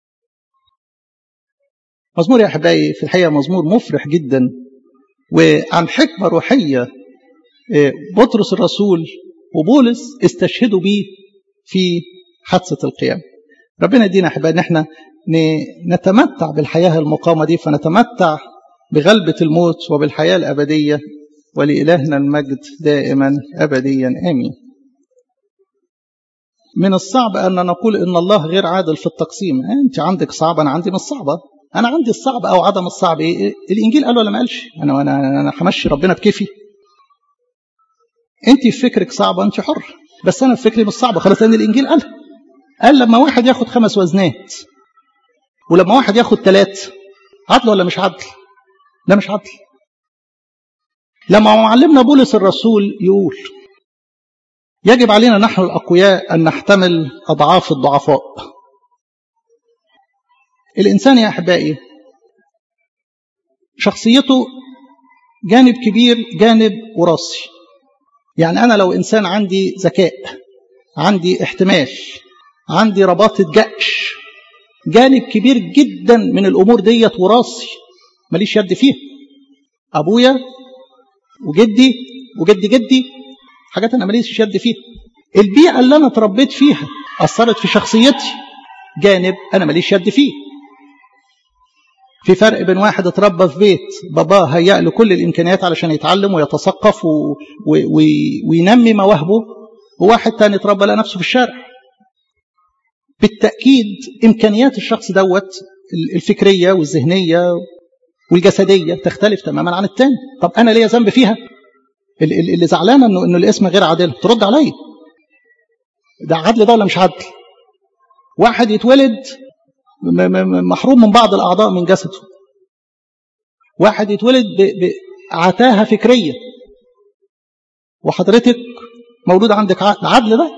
مزمور يا احبائي في الحقيقه مزمور مفرح جدا وعن حكمه روحيه بطرس الرسول وبولس استشهدوا به في حادثه القيامه ربنا يدينا احبائي ان احنا نتمتع بالحياه المقامه دي فنتمتع بغلبه الموت وبالحياه الابديه ولإلهنا المجد دائما أبديا آمين من الصعب أن نقول إن الله غير عادل في التقسيم أنت عندك صعب أنا عندي مش صعبة أنا عندي الصعب أو عدم الصعب إيه؟ الإنجيل قال ولا ما قالش أنا أنا أنا همشي ربنا بكيفي أنت في فكرك صعبة أنت حر بس أنا في فكري مش صعبة خلاص لأن الإنجيل قال قال لما واحد ياخد خمس وزنات ولما واحد ياخد ثلاث عدل ولا مش عدل؟ لا مش عدل لما معلمنا بولس الرسول يقول يجب علينا نحن الأقوياء أن نحتمل أضعاف الضعفاء الإنسان يا أحبائي شخصيته جانب كبير جانب وراثي يعني أنا لو إنسان عندي ذكاء عندي احتمال عندي رباطة جأش جانب كبير جدا من الأمور ديت وراثي ماليش يد فيها أبويا وجدي وجد جدي حاجات انا ماليش يد فيها البيئه اللي انا اتربيت فيها اثرت في شخصيتي جانب انا ماليش يد فيه في فرق بين واحد اتربى في بيت باباه هيأ له كل الامكانيات علشان يتعلم ويتثقف و... و... و... وينمي مواهبه وواحد تاني اتربى لقى نفسه في الشارع بالتأكيد إمكانيات الشخص دوت الفكرية والذهنية والجسديه تختلف تماما عن الثاني طب انا ليا ذنب فيها اللي زعلانه انه انه الاسم غير عادل ترد عليا ده عدل ده ولا مش عدل واحد يتولد محروم من بعض الاعضاء من جسده واحد يتولد بعتاهه فكريه وحضرتك مولود عندك عدل عدل ده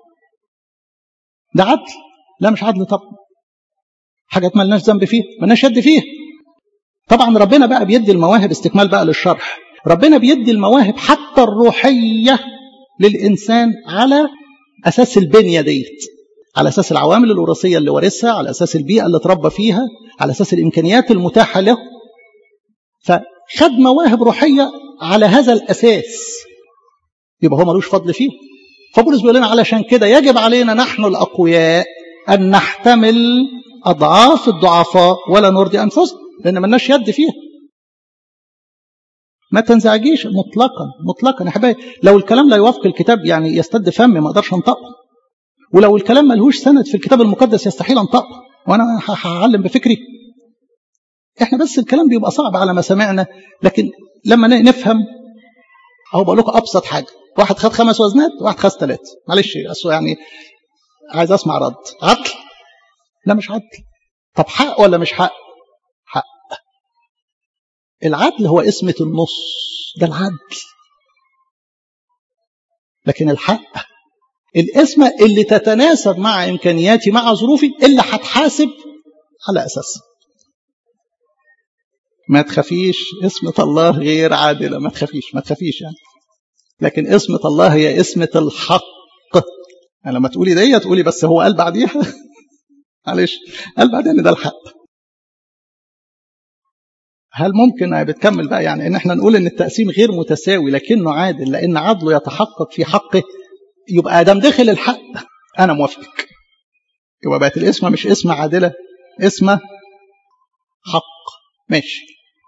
ده عدل لا مش عدل طبعا حاجات مالناش ذنب فيها مالناش يد فيها طبعا ربنا بقى بيدي المواهب استكمال بقى للشرح ربنا بيدي المواهب حتى الروحية للإنسان على أساس البنية ديت على أساس العوامل الوراثية اللي ورثها على أساس البيئة اللي اتربى فيها على أساس الإمكانيات المتاحة له فخد مواهب روحية على هذا الأساس يبقى هو ملوش فضل فيه فبولس بيقول لنا علشان كده يجب علينا نحن الأقوياء أن نحتمل أضعاف الضعفاء ولا نرضي أنفسنا لأن ملناش يد فيها ما تنزعجيش مطلقا مطلقا يا حبايبي لو الكلام لا يوافق الكتاب يعني يستد فمي ما اقدرش انطقه ولو الكلام ملهوش سند في الكتاب المقدس يستحيل انطقه وانا هعلم بفكري احنا بس الكلام بيبقى صعب على ما سمعنا لكن لما نفهم اهو بقول لكم ابسط حاجه واحد خد خمس وزنات واحد خد ثلاثه معلش يعني عايز اسمع رد عدل لا مش عدل طب حق ولا مش حق حق العدل هو اسمة النص ده العدل لكن الحق الاسم اللي تتناسب مع إمكانياتي مع ظروفي اللي هتحاسب على أساسها ما تخافيش اسمة الله غير عادلة ما تخافيش ما تخافيش يعني لكن اسمة الله هي اسمة الحق يعني لما تقولي دي تقولي بس هو قال بعديها معلش قال بعدين ده الحق هل ممكن بتكمل بقى يعني ان احنا نقول ان التقسيم غير متساوي لكنه عادل لان عدله يتحقق في حقه يبقى ادم دخل الحق انا موافقك يبقى بقت الاسم مش اسم عادله اسمه حق ماشي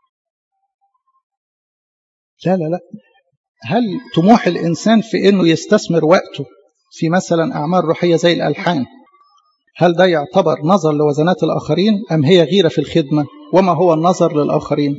لا لا لا هل طموح الانسان في انه يستثمر وقته في مثلا اعمال روحيه زي الالحان هل ده يعتبر نظر لوزنات الاخرين ام هي غيره في الخدمه وما هو النظر للاخرين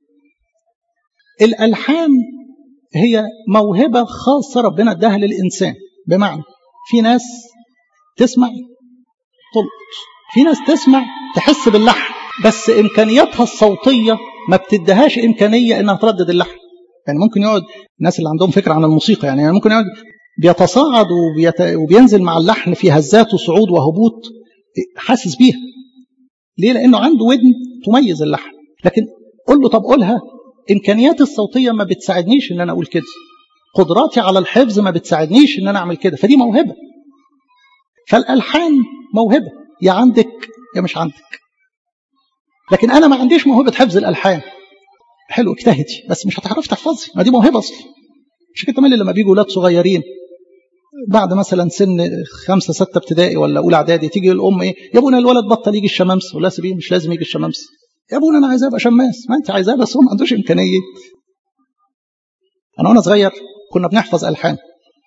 الالحان هي موهبه خاصه ربنا اداها للانسان بمعنى في ناس تسمع تلقط في ناس تسمع تحس باللحن بس امكانياتها الصوتيه ما بتديهاش امكانيه انها تردد اللحن يعني ممكن يقعد الناس اللي عندهم فكره عن الموسيقى يعني, يعني ممكن يقعد بيتصاعد وبيت... وبينزل مع اللحن في هزات وصعود وهبوط حاسس بيها ليه لانه عنده ودن تميز اللحن لكن قول له طب قولها امكانياتي الصوتيه ما بتساعدنيش ان انا اقول كده قدراتي على الحفظ ما بتساعدنيش ان انا اعمل كده فدي موهبه فالالحان موهبه يا عندك يا مش عندك لكن انا ما عنديش موهبه حفظ الالحان حلو اجتهدي بس مش هتعرفي تحفظي ما دي موهبه اصلا مش كده تملي لما بيجوا ولاد صغيرين بعد مثلا سن خمسة ستة ابتدائي ولا أولى إعدادي تيجي الأم إيه يا ابونا الولد بطل يجي الشمامس ولا سيبيه مش لازم يجي الشمامس يا ابونا أنا عايزاه أبقى شماس ما أنت عايزاه بس هو ما عندوش إمكانية أنا وأنا صغير كنا بنحفظ ألحان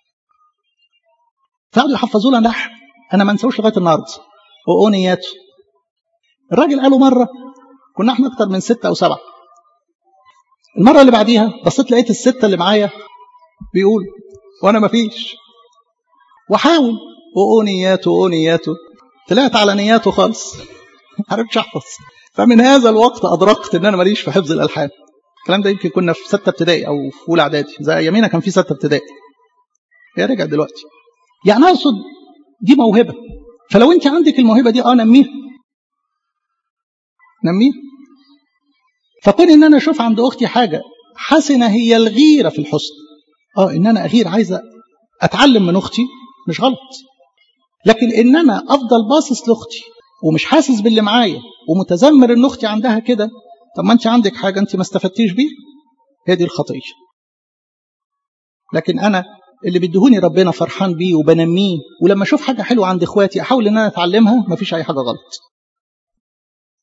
فقعدوا يحفظوا لنا لحن أنا ما انساوش لغاية النهاردة وأغنياته الراجل قاله مرة كنا احنا أكتر من ستة أو سبعة المرة اللي بعديها بصيت لقيت الستة اللي معايا بيقول وأنا مفيش وحاول وأونياته وأونياته طلعت على نياته خالص ما عرفتش أحفظ فمن هذا الوقت أدركت إن أنا ماليش في حفظ الألحان الكلام ده يمكن كنا في ستة ابتدائي أو في أولى إعدادي زي يمينا كان في ستة ابتدائي هي رجع دلوقتي يعني أقصد دي موهبة فلو أنت عندك الموهبة دي أه نميها نميها فكون ان انا اشوف عند اختي حاجه حسنه هي الغيره في الحسن اه ان انا اغير عايزه اتعلم من اختي مش غلط لكن ان انا افضل باصص لاختي ومش حاسس باللي معايا ومتذمر ان اختي عندها كده طب ما انت عندك حاجه انت ما استفدتيش بيها هي دي الخطيه لكن انا اللي بيدهوني ربنا فرحان بيه وبنميه ولما اشوف حاجه حلوه عند اخواتي احاول ان انا اتعلمها مفيش اي حاجه غلط